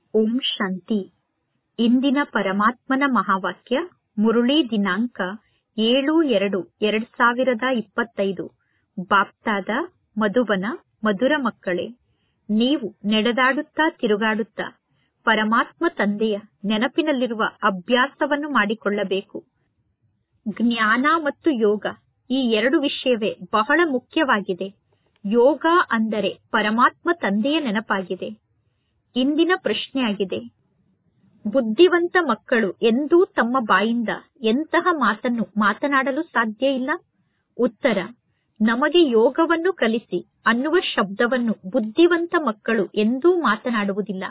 ಓಂ ಶಾಂತಿ ಇಂದಿನ ಪರಮಾತ್ಮನ ಮಹಾವಾಕ್ಯ ಮುರುಳಿ ದಿನಾಂಕ ಏಳು ಎರಡು ಎರಡ್ ಸಾವಿರದ ಇಪ್ಪತ್ತೈದು ಬಾಪ್ತಾದ ಮಧುಬನ ಮಧುರ ಮಕ್ಕಳೇ ನೀವು ನಡೆದಾಡುತ್ತಾ ತಿರುಗಾಡುತ್ತಾ ಪರಮಾತ್ಮ ತಂದೆಯ ನೆನಪಿನಲ್ಲಿರುವ ಅಭ್ಯಾಸವನ್ನು ಮಾಡಿಕೊಳ್ಳಬೇಕು ಜ್ಞಾನ ಮತ್ತು ಯೋಗ ಈ ಎರಡು ವಿಷಯವೇ ಬಹಳ ಮುಖ್ಯವಾಗಿದೆ ಯೋಗ ಅಂದರೆ ಪರಮಾತ್ಮ ತಂದೆಯ ನೆನಪಾಗಿದೆ ಇಂದಿನ ಪ್ರಶ್ನೆಯಾಗಿದೆ ಬುದ್ಧಿವಂತ ಮಕ್ಕಳು ಎಂದೂ ತಮ್ಮ ಬಾಯಿಂದ ಎಂತಹ ಮಾತನ್ನು ಮಾತನಾಡಲು ಸಾಧ್ಯ ಇಲ್ಲ ಉತ್ತರ ನಮಗೆ ಯೋಗವನ್ನು ಕಲಿಸಿ ಅನ್ನುವ ಶಬ್ದವನ್ನು ಬುದ್ಧಿವಂತ ಮಕ್ಕಳು ಎಂದೂ ಮಾತನಾಡುವುದಿಲ್ಲ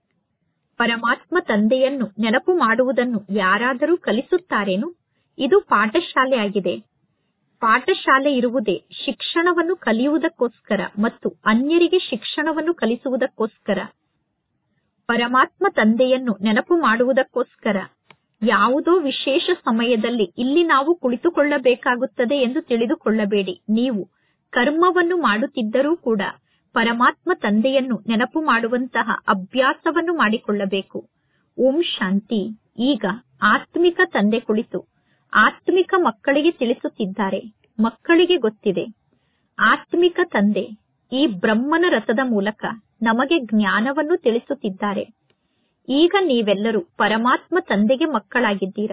ಪರಮಾತ್ಮ ತಂದೆಯನ್ನು ನೆನಪು ಮಾಡುವುದನ್ನು ಯಾರಾದರೂ ಕಲಿಸುತ್ತಾರೇನು ಇದು ಪಾಠಶಾಲೆಯಾಗಿದೆ ಪಾಠಶಾಲೆ ಇರುವುದೇ ಶಿಕ್ಷಣವನ್ನು ಕಲಿಯುವುದಕ್ಕೋಸ್ಕರ ಮತ್ತು ಅನ್ಯರಿಗೆ ಶಿಕ್ಷಣವನ್ನು ಕಲಿಸುವುದಕ್ಕೋಸ್ಕರ ಪರಮಾತ್ಮ ತಂದೆಯನ್ನು ನೆನಪು ಮಾಡುವುದಕ್ಕೋಸ್ಕರ ಯಾವುದೋ ವಿಶೇಷ ಸಮಯದಲ್ಲಿ ಇಲ್ಲಿ ನಾವು ಕುಳಿತುಕೊಳ್ಳಬೇಕಾಗುತ್ತದೆ ಎಂದು ತಿಳಿದುಕೊಳ್ಳಬೇಡಿ ನೀವು ಕರ್ಮವನ್ನು ಮಾಡುತ್ತಿದ್ದರೂ ಕೂಡ ಪರಮಾತ್ಮ ತಂದೆಯನ್ನು ನೆನಪು ಮಾಡುವಂತಹ ಅಭ್ಯಾಸವನ್ನು ಮಾಡಿಕೊಳ್ಳಬೇಕು ಓಂ ಶಾಂತಿ ಈಗ ಆತ್ಮಿಕ ತಂದೆ ಕುಳಿತು ಆತ್ಮಿಕ ಮಕ್ಕಳಿಗೆ ತಿಳಿಸುತ್ತಿದ್ದಾರೆ ಮಕ್ಕಳಿಗೆ ಗೊತ್ತಿದೆ ಆತ್ಮಿಕ ತಂದೆ ಈ ಬ್ರಹ್ಮನ ರಥದ ಮೂಲಕ ನಮಗೆ ಜ್ಞಾನವನ್ನು ತಿಳಿಸುತ್ತಿದ್ದಾರೆ ಈಗ ನೀವೆಲ್ಲರೂ ಪರಮಾತ್ಮ ತಂದೆಗೆ ಮಕ್ಕಳಾಗಿದ್ದೀರಾ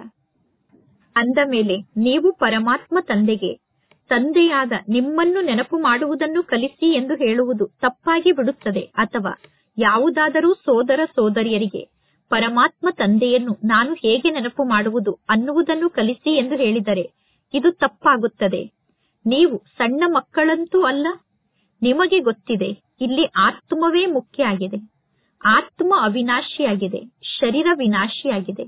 ಅಂದ ಮೇಲೆ ನೀವು ಪರಮಾತ್ಮ ತಂದೆಗೆ ತಂದೆಯಾದ ನಿಮ್ಮನ್ನು ನೆನಪು ಮಾಡುವುದನ್ನು ಕಲಿಸಿ ಎಂದು ಹೇಳುವುದು ತಪ್ಪಾಗಿ ಬಿಡುತ್ತದೆ ಅಥವಾ ಯಾವುದಾದರೂ ಸೋದರ ಸೋದರಿಯರಿಗೆ ಪರಮಾತ್ಮ ತಂದೆಯನ್ನು ನಾನು ಹೇಗೆ ನೆನಪು ಮಾಡುವುದು ಅನ್ನುವುದನ್ನು ಕಲಿಸಿ ಎಂದು ಹೇಳಿದರೆ ಇದು ತಪ್ಪಾಗುತ್ತದೆ ನೀವು ಸಣ್ಣ ಮಕ್ಕಳಂತೂ ಅಲ್ಲ ನಿಮಗೆ ಗೊತ್ತಿದೆ ಇಲ್ಲಿ ಆತ್ಮವೇ ಮುಖ್ಯ ಆಗಿದೆ ಆತ್ಮ ಅವಿನಾಶಿಯಾಗಿದೆ ಶರೀರ ವಿನಾಶಿಯಾಗಿದೆ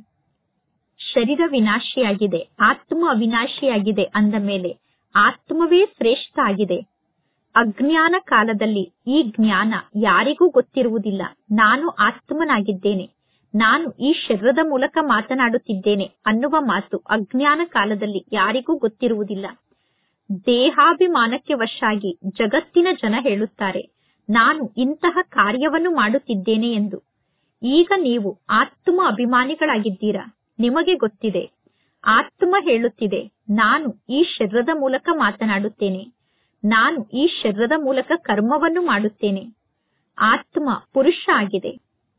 ಶರೀರ ವಿನಾಶಿಯಾಗಿದೆ ಆತ್ಮ ಅವಿನಾಶಿಯಾಗಿದೆ ಅಂದ ಮೇಲೆ ಆತ್ಮವೇ ಶ್ರೇಷ್ಠ ಆಗಿದೆ ಅಜ್ಞಾನ ಕಾಲದಲ್ಲಿ ಈ ಜ್ಞಾನ ಯಾರಿಗೂ ಗೊತ್ತಿರುವುದಿಲ್ಲ ನಾನು ಆತ್ಮನಾಗಿದ್ದೇನೆ ನಾನು ಈ ಶರೀರದ ಮೂಲಕ ಮಾತನಾಡುತ್ತಿದ್ದೇನೆ ಅನ್ನುವ ಮಾತು ಅಜ್ಞಾನ ಕಾಲದಲ್ಲಿ ಯಾರಿಗೂ ಗೊತ್ತಿರುವುದಿಲ್ಲ ದೇಹಾಭಿಮಾನಕ್ಕೆ ವಶಾಗಿ ಜಗತ್ತಿನ ಜನ ಹೇಳುತ್ತಾರೆ ನಾನು ಇಂತಹ ಕಾರ್ಯವನ್ನು ಮಾಡುತ್ತಿದ್ದೇನೆ ಎಂದು ಈಗ ನೀವು ಆತ್ಮ ಅಭಿಮಾನಿಗಳಾಗಿದ್ದೀರಾ ನಿಮಗೆ ಗೊತ್ತಿದೆ ಆತ್ಮ ಹೇಳುತ್ತಿದೆ ನಾನು ಈ ಶರೀರದ ಮೂಲಕ ಮಾತನಾಡುತ್ತೇನೆ ನಾನು ಈ ಶರೀರದ ಮೂಲಕ ಕರ್ಮವನ್ನು ಮಾಡುತ್ತೇನೆ ಆತ್ಮ ಪುರುಷ ಆಗಿದೆ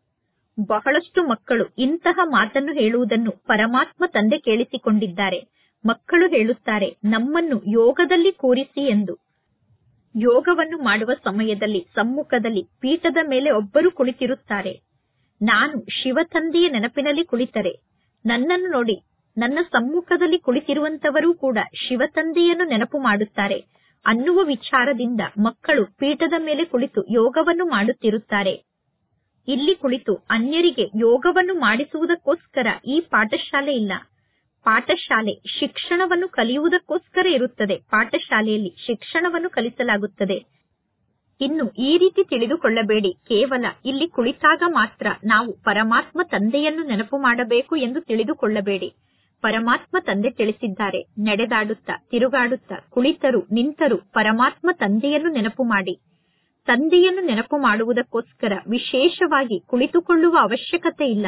ಬಹಳಷ್ಟು ಮಕ್ಕಳು ಇಂತಹ ಮಾತನ್ನು ಹೇಳುವುದನ್ನು ಪರಮಾತ್ಮ ತಂದೆ ಕೇಳಿಸಿಕೊಂಡಿದ್ದಾರೆ ಮಕ್ಕಳು ಹೇಳುತ್ತಾರೆ ನಮ್ಮನ್ನು ಯೋಗದಲ್ಲಿ ಕೂರಿಸಿ ಎಂದು ಯೋಗವನ್ನು ಮಾಡುವ ಸಮಯದಲ್ಲಿ ಸಮ್ಮುಖದಲ್ಲಿ ಪೀಠದ ಮೇಲೆ ಒಬ್ಬರು ಕುಳಿತಿರುತ್ತಾರೆ ನಾನು ಶಿವ ತಂದೆಯ ನೆನಪಿನಲ್ಲಿ ಕುಳಿತರೆ ನನ್ನನ್ನು ನೋಡಿ ನನ್ನ ಸಮ್ಮುಖದಲ್ಲಿ ಕುಳಿತಿರುವಂತವರೂ ಕೂಡ ಶಿವ ತಂದೆಯನ್ನು ನೆನಪು ಮಾಡುತ್ತಾರೆ ಅನ್ನುವ ವಿಚಾರದಿಂದ ಮಕ್ಕಳು ಪೀಠದ ಮೇಲೆ ಕುಳಿತು ಯೋಗವನ್ನು ಮಾಡುತ್ತಿರುತ್ತಾರೆ ಇಲ್ಲಿ ಕುಳಿತು ಅನ್ಯರಿಗೆ ಯೋಗವನ್ನು ಮಾಡಿಸುವುದಕ್ಕೋಸ್ಕರ ಈ ಪಾಠಶಾಲೆ ಇಲ್ಲ ಪಾಠಶಾಲೆ ಶಿಕ್ಷಣವನ್ನು ಕಲಿಯುವುದಕ್ಕೋಸ್ಕರ ಇರುತ್ತದೆ ಪಾಠಶಾಲೆಯಲ್ಲಿ ಶಿಕ್ಷಣವನ್ನು ಕಲಿಸಲಾಗುತ್ತದೆ ಇನ್ನು ಈ ರೀತಿ ತಿಳಿದುಕೊಳ್ಳಬೇಡಿ ಕೇವಲ ಇಲ್ಲಿ ಕುಳಿತಾಗ ಮಾತ್ರ ನಾವು ಪರಮಾತ್ಮ ತಂದೆಯನ್ನು ನೆನಪು ಮಾಡಬೇಕು ಎಂದು ತಿಳಿದುಕೊಳ್ಳಬೇಡಿ ಪರಮಾತ್ಮ ತಂದೆ ತಿಳಿಸಿದ್ದಾರೆ ನಡೆದಾಡುತ್ತಾ ತಿರುಗಾಡುತ್ತಾ ಕುಳಿತರು ನಿಂತರು ಪರಮಾತ್ಮ ತಂದೆಯನ್ನು ನೆನಪು ಮಾಡಿ ತಂದೆಯನ್ನು ನೆನಪು ಮಾಡುವುದಕ್ಕೋಸ್ಕರ ವಿಶೇಷವಾಗಿ ಕುಳಿತುಕೊಳ್ಳುವ ಅವಶ್ಯಕತೆ ಇಲ್ಲ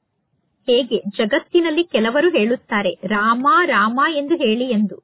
ಹೇಗೆ ಜಗತ್ತಿನಲ್ಲಿ ಕೆಲವರು ಹೇಳುತ್ತಾರೆ ರಾಮ ರಾಮ ಎಂದು ಹೇಳಿ ಎಂದು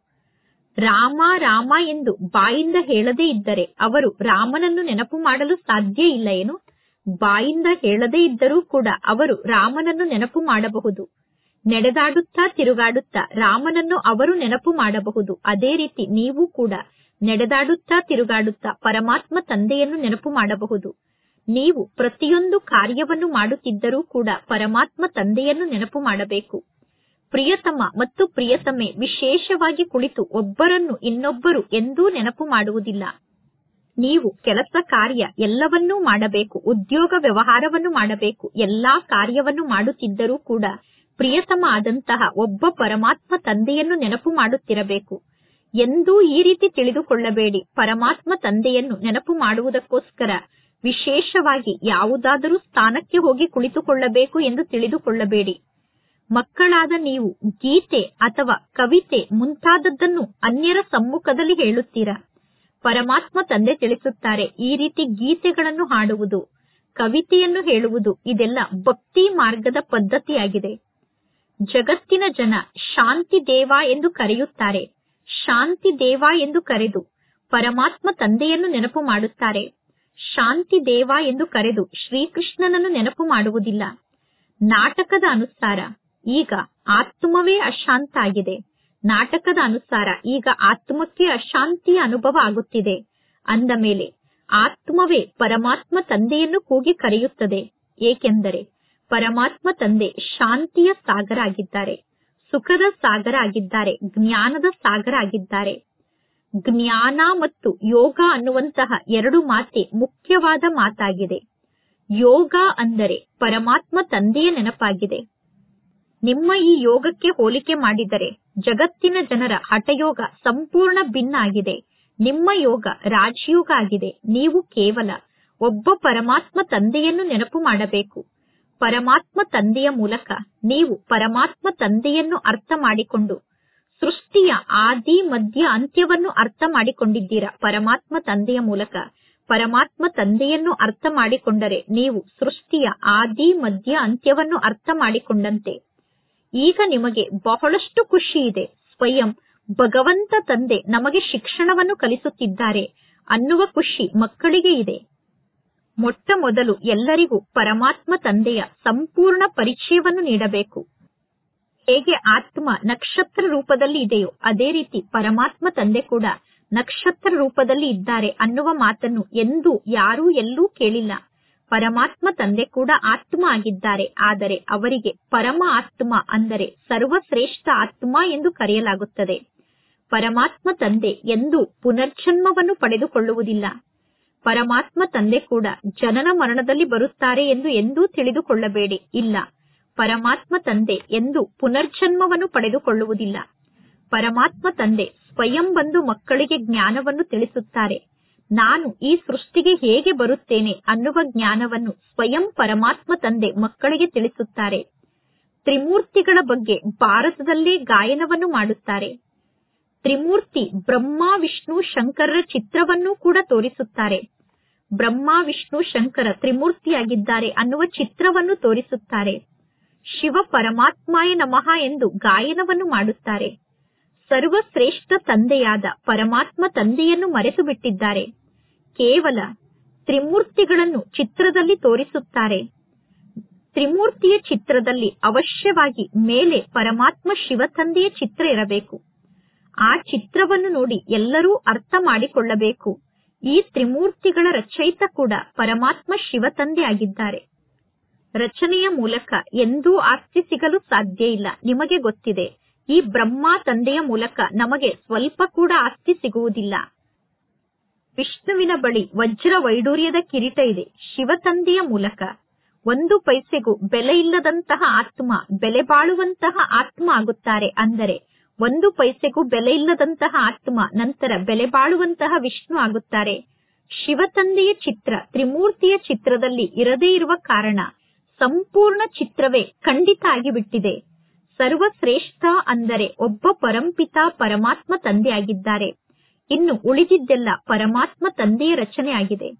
ರಾಮ ರಾಮ ಎಂದು ಬಾಯಿಂದ ಹೇಳದೇ ಇದ್ದರೆ ಅವರು ರಾಮನನ್ನು ನೆನಪು ಮಾಡಲು ಸಾಧ್ಯ ಇಲ್ಲ ಏನು ಬಾಯಿಂದ ಹೇಳದೇ ಇದ್ದರೂ ಕೂಡ ಅವರು ರಾಮನನ್ನು ನೆನಪು ಮಾಡಬಹುದು ನಡೆದಾಡುತ್ತಾ ತಿರುಗಾಡುತ್ತಾ ರಾಮನನ್ನು ಅವರು ನೆನಪು ಮಾಡಬಹುದು ಅದೇ ರೀತಿ ನೀವು ಕೂಡ ನಡೆದಾಡುತ್ತಾ ತಿರುಗಾಡುತ್ತಾ ಪರಮಾತ್ಮ ತಂದೆಯನ್ನು ನೆನಪು ಮಾಡಬಹುದು ನೀವು ಪ್ರತಿಯೊಂದು ಕಾರ್ಯವನ್ನು ಮಾಡುತ್ತಿದ್ದರೂ ಕೂಡ ಪರಮಾತ್ಮ ತಂದೆಯನ್ನು ನೆನಪು ಮಾಡಬೇಕು ಪ್ರಿಯತಮ ಮತ್ತು ಪ್ರಿಯತಮೆ ವಿಶೇಷವಾಗಿ ಕುಳಿತು ಒಬ್ಬರನ್ನು ಇನ್ನೊಬ್ಬರು ಎಂದೂ ನೆನಪು ಮಾಡುವುದಿಲ್ಲ ನೀವು ಕೆಲಸ ಕಾರ್ಯ ಎಲ್ಲವನ್ನೂ ಮಾಡಬೇಕು ಉದ್ಯೋಗ ವ್ಯವಹಾರವನ್ನು ಮಾಡಬೇಕು ಎಲ್ಲಾ ಕಾರ್ಯವನ್ನು ಮಾಡುತ್ತಿದ್ದರೂ ಕೂಡ ಪ್ರಿಯತಮ ಆದಂತಹ ಒಬ್ಬ ಪರಮಾತ್ಮ ತಂದೆಯನ್ನು ನೆನಪು ಮಾಡುತ್ತಿರಬೇಕು ಎಂದೂ ಈ ರೀತಿ ತಿಳಿದುಕೊಳ್ಳಬೇಡಿ ಪರಮಾತ್ಮ ತಂದೆಯನ್ನು ನೆನಪು ಮಾಡುವುದಕ್ಕೋಸ್ಕರ ವಿಶೇಷವಾಗಿ ಯಾವುದಾದರೂ ಸ್ಥಾನಕ್ಕೆ ಹೋಗಿ ಕುಳಿತುಕೊಳ್ಳಬೇಕು ಎಂದು ತಿಳಿದುಕೊಳ್ಳಬೇಡಿ ಮಕ್ಕಳಾದ ನೀವು ಗೀತೆ ಅಥವಾ ಕವಿತೆ ಮುಂತಾದದ್ದನ್ನು ಅನ್ಯರ ಸಮ್ಮುಖದಲ್ಲಿ ಹೇಳುತ್ತೀರಾ ಪರಮಾತ್ಮ ತಂದೆ ತಿಳಿಸುತ್ತಾರೆ ಈ ರೀತಿ ಗೀತೆಗಳನ್ನು ಹಾಡುವುದು ಕವಿತೆಯನ್ನು ಹೇಳುವುದು ಇದೆಲ್ಲ ಭಕ್ತಿ ಮಾರ್ಗದ ಪದ್ಧತಿಯಾಗಿದೆ ಜಗತ್ತಿನ ಜನ ಶಾಂತಿ ದೇವ ಎಂದು ಕರೆಯುತ್ತಾರೆ ಶಾಂತಿ ದೇವ ಎಂದು ಕರೆದು ಪರಮಾತ್ಮ ತಂದೆಯನ್ನು ನೆನಪು ಮಾಡುತ್ತಾರೆ ಶಾಂತಿ ದೇವ ಎಂದು ಕರೆದು ಶ್ರೀಕೃಷ್ಣನನ್ನು ನೆನಪು ಮಾಡುವುದಿಲ್ಲ ನಾಟಕದ ಅನುಸಾರ ಈಗ ಆತ್ಮವೇ ಅಶಾಂತ ಆಗಿದೆ ನಾಟಕದ ಅನುಸಾರ ಈಗ ಆತ್ಮಕ್ಕೆ ಅಶಾಂತಿಯ ಅನುಭವ ಆಗುತ್ತಿದೆ ಅಂದ ಮೇಲೆ ಆತ್ಮವೇ ಪರಮಾತ್ಮ ತಂದೆಯನ್ನು ಕೂಗಿ ಕರೆಯುತ್ತದೆ ಏಕೆಂದರೆ ಪರಮಾತ್ಮ ತಂದೆ ಶಾಂತಿಯ ಸಾಗರ ಆಗಿದ್ದಾರೆ ಸುಖದ ಸಾಗರ ಆಗಿದ್ದಾರೆ ಜ್ಞಾನದ ಸಾಗರ ಆಗಿದ್ದಾರೆ ಜ್ಞಾನ ಮತ್ತು ಯೋಗ ಅನ್ನುವಂತಹ ಎರಡು ಮಾತೆ ಮುಖ್ಯವಾದ ಮಾತಾಗಿದೆ ಯೋಗ ಅಂದರೆ ಪರಮಾತ್ಮ ತಂದೆಯ ನೆನಪಾಗಿದೆ ನಿಮ್ಮ ಈ ಯೋಗಕ್ಕೆ ಹೋಲಿಕೆ ಮಾಡಿದರೆ ಜಗತ್ತಿನ ಜನರ ಹಠಯೋಗ ಸಂಪೂರ್ಣ ಭಿನ್ನ ಆಗಿದೆ ನಿಮ್ಮ ಯೋಗ ರಾಜಯೋಗ ಆಗಿದೆ ನೀವು ಕೇವಲ ಒಬ್ಬ ಪರಮಾತ್ಮ ತಂದೆಯನ್ನು ನೆನಪು ಮಾಡಬೇಕು ಪರಮಾತ್ಮ ತಂದೆಯ ಮೂಲಕ ನೀವು ಪರಮಾತ್ಮ ತಂದೆಯನ್ನು ಅರ್ಥ ಮಾಡಿಕೊಂಡು ಸೃಷ್ಟಿಯ ಆದಿ ಮಧ್ಯ ಅಂತ್ಯವನ್ನು ಅರ್ಥ ಮಾಡಿಕೊಂಡಿದ್ದೀರಾ ಪರಮಾತ್ಮ ತಂದೆಯ ಮೂಲಕ ಪರಮಾತ್ಮ ತಂದೆಯನ್ನು ಅರ್ಥ ಮಾಡಿಕೊಂಡರೆ ನೀವು ಸೃಷ್ಟಿಯ ಆದಿ ಮಧ್ಯ ಅಂತ್ಯವನ್ನು ಅರ್ಥ ಮಾಡಿಕೊಂಡಂತೆ ಈಗ ನಿಮಗೆ ಬಹಳಷ್ಟು ಖುಷಿ ಇದೆ ಸ್ವಯಂ ಭಗವಂತ ತಂದೆ ನಮಗೆ ಶಿಕ್ಷಣವನ್ನು ಕಲಿಸುತ್ತಿದ್ದಾರೆ ಅನ್ನುವ ಖುಷಿ ಮಕ್ಕಳಿಗೆ ಇದೆ ಮೊಟ್ಟ ಮೊದಲು ಎಲ್ಲರಿಗೂ ಪರಮಾತ್ಮ ತಂದೆಯ ಸಂಪೂರ್ಣ ಪರಿಚಯವನ್ನು ನೀಡಬೇಕು ಹೇಗೆ ಆತ್ಮ ನಕ್ಷತ್ರ ರೂಪದಲ್ಲಿ ಇದೆಯೋ ಅದೇ ರೀತಿ ಪರಮಾತ್ಮ ತಂದೆ ಕೂಡ ನಕ್ಷತ್ರ ರೂಪದಲ್ಲಿ ಇದ್ದಾರೆ ಅನ್ನುವ ಮಾತನ್ನು ಎಂದೂ ಯಾರೂ ಎಲ್ಲೂ ಕೇಳಿಲ್ಲ ಪರಮಾತ್ಮ ತಂದೆ ಕೂಡ ಆತ್ಮ ಆಗಿದ್ದಾರೆ ಆದರೆ ಅವರಿಗೆ ಪರಮ ಆತ್ಮ ಅಂದರೆ ಸರ್ವಶ್ರೇಷ್ಠ ಆತ್ಮ ಎಂದು ಕರೆಯಲಾಗುತ್ತದೆ ಪರಮಾತ್ಮ ತಂದೆ ಎಂದೂ ಪುನರ್ಜನ್ಮವನ್ನು ಪಡೆದುಕೊಳ್ಳುವುದಿಲ್ಲ ಪರಮಾತ್ಮ ತಂದೆ ಕೂಡ ಜನನ ಮರಣದಲ್ಲಿ ಬರುತ್ತಾರೆ ಎಂದು ಎಂದೂ ತಿಳಿದುಕೊಳ್ಳಬೇಡಿ ಇಲ್ಲ ಪರಮಾತ್ಮ ತಂದೆ ಎಂದು ಪುನರ್ಜನ್ಮವನ್ನು ಪಡೆದುಕೊಳ್ಳುವುದಿಲ್ಲ ಪರಮಾತ್ಮ ತಂದೆ ಸ್ವಯಂ ಬಂದು ಮಕ್ಕಳಿಗೆ ಜ್ಞಾನವನ್ನು ತಿಳಿಸುತ್ತಾರೆ ನಾನು ಈ ಸೃಷ್ಟಿಗೆ ಹೇಗೆ ಬರುತ್ತೇನೆ ಅನ್ನುವ ಜ್ಞಾನವನ್ನು ಸ್ವಯಂ ಪರಮಾತ್ಮ ತಂದೆ ಮಕ್ಕಳಿಗೆ ತಿಳಿಸುತ್ತಾರೆ ತ್ರಿಮೂರ್ತಿಗಳ ಬಗ್ಗೆ ಭಾರತದಲ್ಲೇ ಗಾಯನವನ್ನು ಮಾಡುತ್ತಾರೆ ತ್ರಿಮೂರ್ತಿ ಬ್ರಹ್ಮ ವಿಷ್ಣು ಶಂಕರರ ಚಿತ್ರವನ್ನೂ ಕೂಡ ತೋರಿಸುತ್ತಾರೆ ಬ್ರಹ್ಮ ವಿಷ್ಣು ಶಂಕರ ತ್ರಿಮೂರ್ತಿಯಾಗಿದ್ದಾರೆ ಅನ್ನುವ ಚಿತ್ರವನ್ನು ತೋರಿಸುತ್ತಾರೆ ಶಿವ ಪರಮಾತ್ಮಾಯ ನಮಃ ಎಂದು ಗಾಯನವನ್ನು ಮಾಡುತ್ತಾರೆ ಸರ್ವಶ್ರೇಷ್ಠ ತಂದೆಯಾದ ಪರಮಾತ್ಮ ತಂದೆಯನ್ನು ಮರೆತು ಬಿಟ್ಟಿದ್ದಾರೆ ಕೇವಲ ತ್ರಿಮೂರ್ತಿಗಳನ್ನು ಚಿತ್ರದಲ್ಲಿ ತೋರಿಸುತ್ತಾರೆ ತ್ರಿಮೂರ್ತಿಯ ಚಿತ್ರದಲ್ಲಿ ಅವಶ್ಯವಾಗಿ ಮೇಲೆ ಪರಮಾತ್ಮ ಶಿವ ತಂದೆಯ ಚಿತ್ರ ಇರಬೇಕು ಆ ಚಿತ್ರವನ್ನು ನೋಡಿ ಎಲ್ಲರೂ ಅರ್ಥ ಮಾಡಿಕೊಳ್ಳಬೇಕು ಈ ತ್ರಿಮೂರ್ತಿಗಳ ರಚಯಿತ ಕೂಡ ಪರಮಾತ್ಮ ಶಿವ ತಂದೆ ಆಗಿದ್ದಾರೆ ರಚನೆಯ ಮೂಲಕ ಎಂದೂ ಆಸ್ತಿ ಸಿಗಲು ಸಾಧ್ಯ ಇಲ್ಲ ನಿಮಗೆ ಗೊತ್ತಿದೆ ಈ ಬ್ರಹ್ಮ ತಂದೆಯ ಮೂಲಕ ನಮಗೆ ಸ್ವಲ್ಪ ಕೂಡ ಆಸ್ತಿ ಸಿಗುವುದಿಲ್ಲ ವಿಷ್ಣುವಿನ ಬಳಿ ವಜ್ರ ವೈಡೂರ್ಯದ ಕಿರೀಟ ಇದೆ ಶಿವ ತಂದೆಯ ಮೂಲಕ ಒಂದು ಪೈಸೆಗೂ ಬೆಲೆ ಇಲ್ಲದಂತಹ ಆತ್ಮ ಬೆಲೆ ಬಾಳುವಂತಹ ಆತ್ಮ ಆಗುತ್ತಾರೆ ಅಂದರೆ ಒಂದು ಪೈಸೆಗೂ ಬೆಲೆ ಇಲ್ಲದಂತಹ ಆತ್ಮ ನಂತರ ಬೆಲೆ ಬಾಳುವಂತಹ ವಿಷ್ಣು ಆಗುತ್ತಾರೆ ಶಿವ ತಂದೆಯ ಚಿತ್ರ ತ್ರಿಮೂರ್ತಿಯ ಚಿತ್ರದಲ್ಲಿ ಇರದೇ ಇರುವ ಕಾರಣ ಸಂಪೂರ್ಣ ಚಿತ್ರವೇ ಖಂಡಿತ ಆಗಿಬಿಟ್ಟಿದೆ ಸರ್ವಶ್ರೇಷ್ಠ ಅಂದರೆ ಒಬ್ಬ ಪರಂಪಿತ ಪರಮಾತ್ಮ ತಂದೆ ಆಗಿದ್ದಾರೆ ಇನ್ನು ಉಳಿದಿದ್ದೆಲ್ಲ ಪರಮಾತ್ಮ ತಂದೆಯ ರಚನೆ ಆಗಿದೆ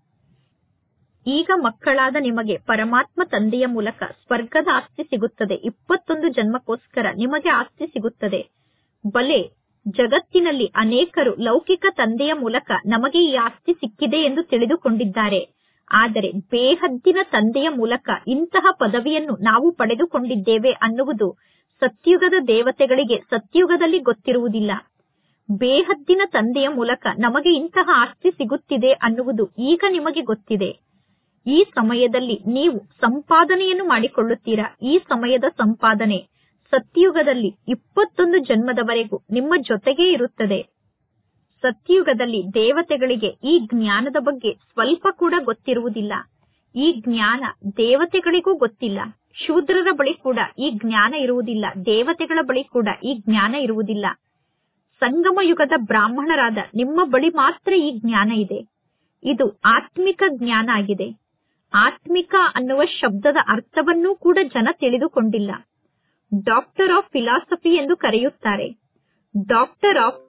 ಈಗ ಮಕ್ಕಳಾದ ನಿಮಗೆ ಪರಮಾತ್ಮ ತಂದೆಯ ಮೂಲಕ ಸ್ವರ್ಗದ ಆಸ್ತಿ ಸಿಗುತ್ತದೆ ಇಪ್ಪತ್ತೊಂದು ಜನ್ಮಕ್ಕೋಸ್ಕರ ನಿಮಗೆ ಆಸ್ತಿ ಸಿಗುತ್ತದೆ ಬಲೆ ಜಗತ್ತಿನಲ್ಲಿ ಅನೇಕರು ಲೌಕಿಕ ತಂದೆಯ ಮೂಲಕ ನಮಗೆ ಈ ಆಸ್ತಿ ಸಿಕ್ಕಿದೆ ಎಂದು ತಿಳಿದುಕೊಂಡಿದ್ದಾರೆ ಆದರೆ ಬೇಹದ್ದಿನ ತಂದೆಯ ಮೂಲಕ ಇಂತಹ ಪದವಿಯನ್ನು ನಾವು ಪಡೆದುಕೊಂಡಿದ್ದೇವೆ ಅನ್ನುವುದು ಸತ್ಯುಗದ ದೇವತೆಗಳಿಗೆ ಸತ್ಯುಗದಲ್ಲಿ ಗೊತ್ತಿರುವುದಿಲ್ಲ ಬೇಹದ್ದಿನ ತಂದೆಯ ಮೂಲಕ ನಮಗೆ ಇಂತಹ ಆಸ್ತಿ ಸಿಗುತ್ತಿದೆ ಅನ್ನುವುದು ಈಗ ನಿಮಗೆ ಗೊತ್ತಿದೆ ಈ ಸಮಯದಲ್ಲಿ ನೀವು ಸಂಪಾದನೆಯನ್ನು ಮಾಡಿಕೊಳ್ಳುತ್ತೀರಾ ಈ ಸಮಯದ ಸಂಪಾದನೆ ಸತ್ಯುಗದಲ್ಲಿ ಇಪ್ಪತ್ತೊಂದು ಜನ್ಮದವರೆಗೂ ನಿಮ್ಮ ಜೊತೆಗೇ ಇರುತ್ತದೆ ಸತ್ಯುಗದಲ್ಲಿ ದೇವತೆಗಳಿಗೆ ಈ ಜ್ಞಾನದ ಬಗ್ಗೆ ಸ್ವಲ್ಪ ಕೂಡ ಗೊತ್ತಿರುವುದಿಲ್ಲ ಈ ಜ್ಞಾನ ದೇವತೆಗಳಿಗೂ ಗೊತ್ತಿಲ್ಲ ಶೂದ್ರರ ಬಳಿ ಕೂಡ ಈ ಜ್ಞಾನ ಇರುವುದಿಲ್ಲ ದೇವತೆಗಳ ಬಳಿ ಕೂಡ ಈ ಜ್ಞಾನ ಇರುವುದಿಲ್ಲ ಸಂಗಮ ಯುಗದ ಬ್ರಾಹ್ಮಣರಾದ ನಿಮ್ಮ ಬಳಿ ಮಾತ್ರ ಈ ಜ್ಞಾನ ಇದೆ ಇದು ಆತ್ಮಿಕ ಜ್ಞಾನ ಆಗಿದೆ ಆತ್ಮಿಕ ಅನ್ನುವ ಶಬ್ದದ ಅರ್ಥವನ್ನೂ ಕೂಡ ಜನ ತಿಳಿದುಕೊಂಡಿಲ್ಲ ಡಾಕ್ಟರ್ ಆಫ್ ಫಿಲಾಸಫಿ ಎಂದು ಕರೆಯುತ್ತಾರೆ ಡಾಕ್ಟರ್ ಆಫ್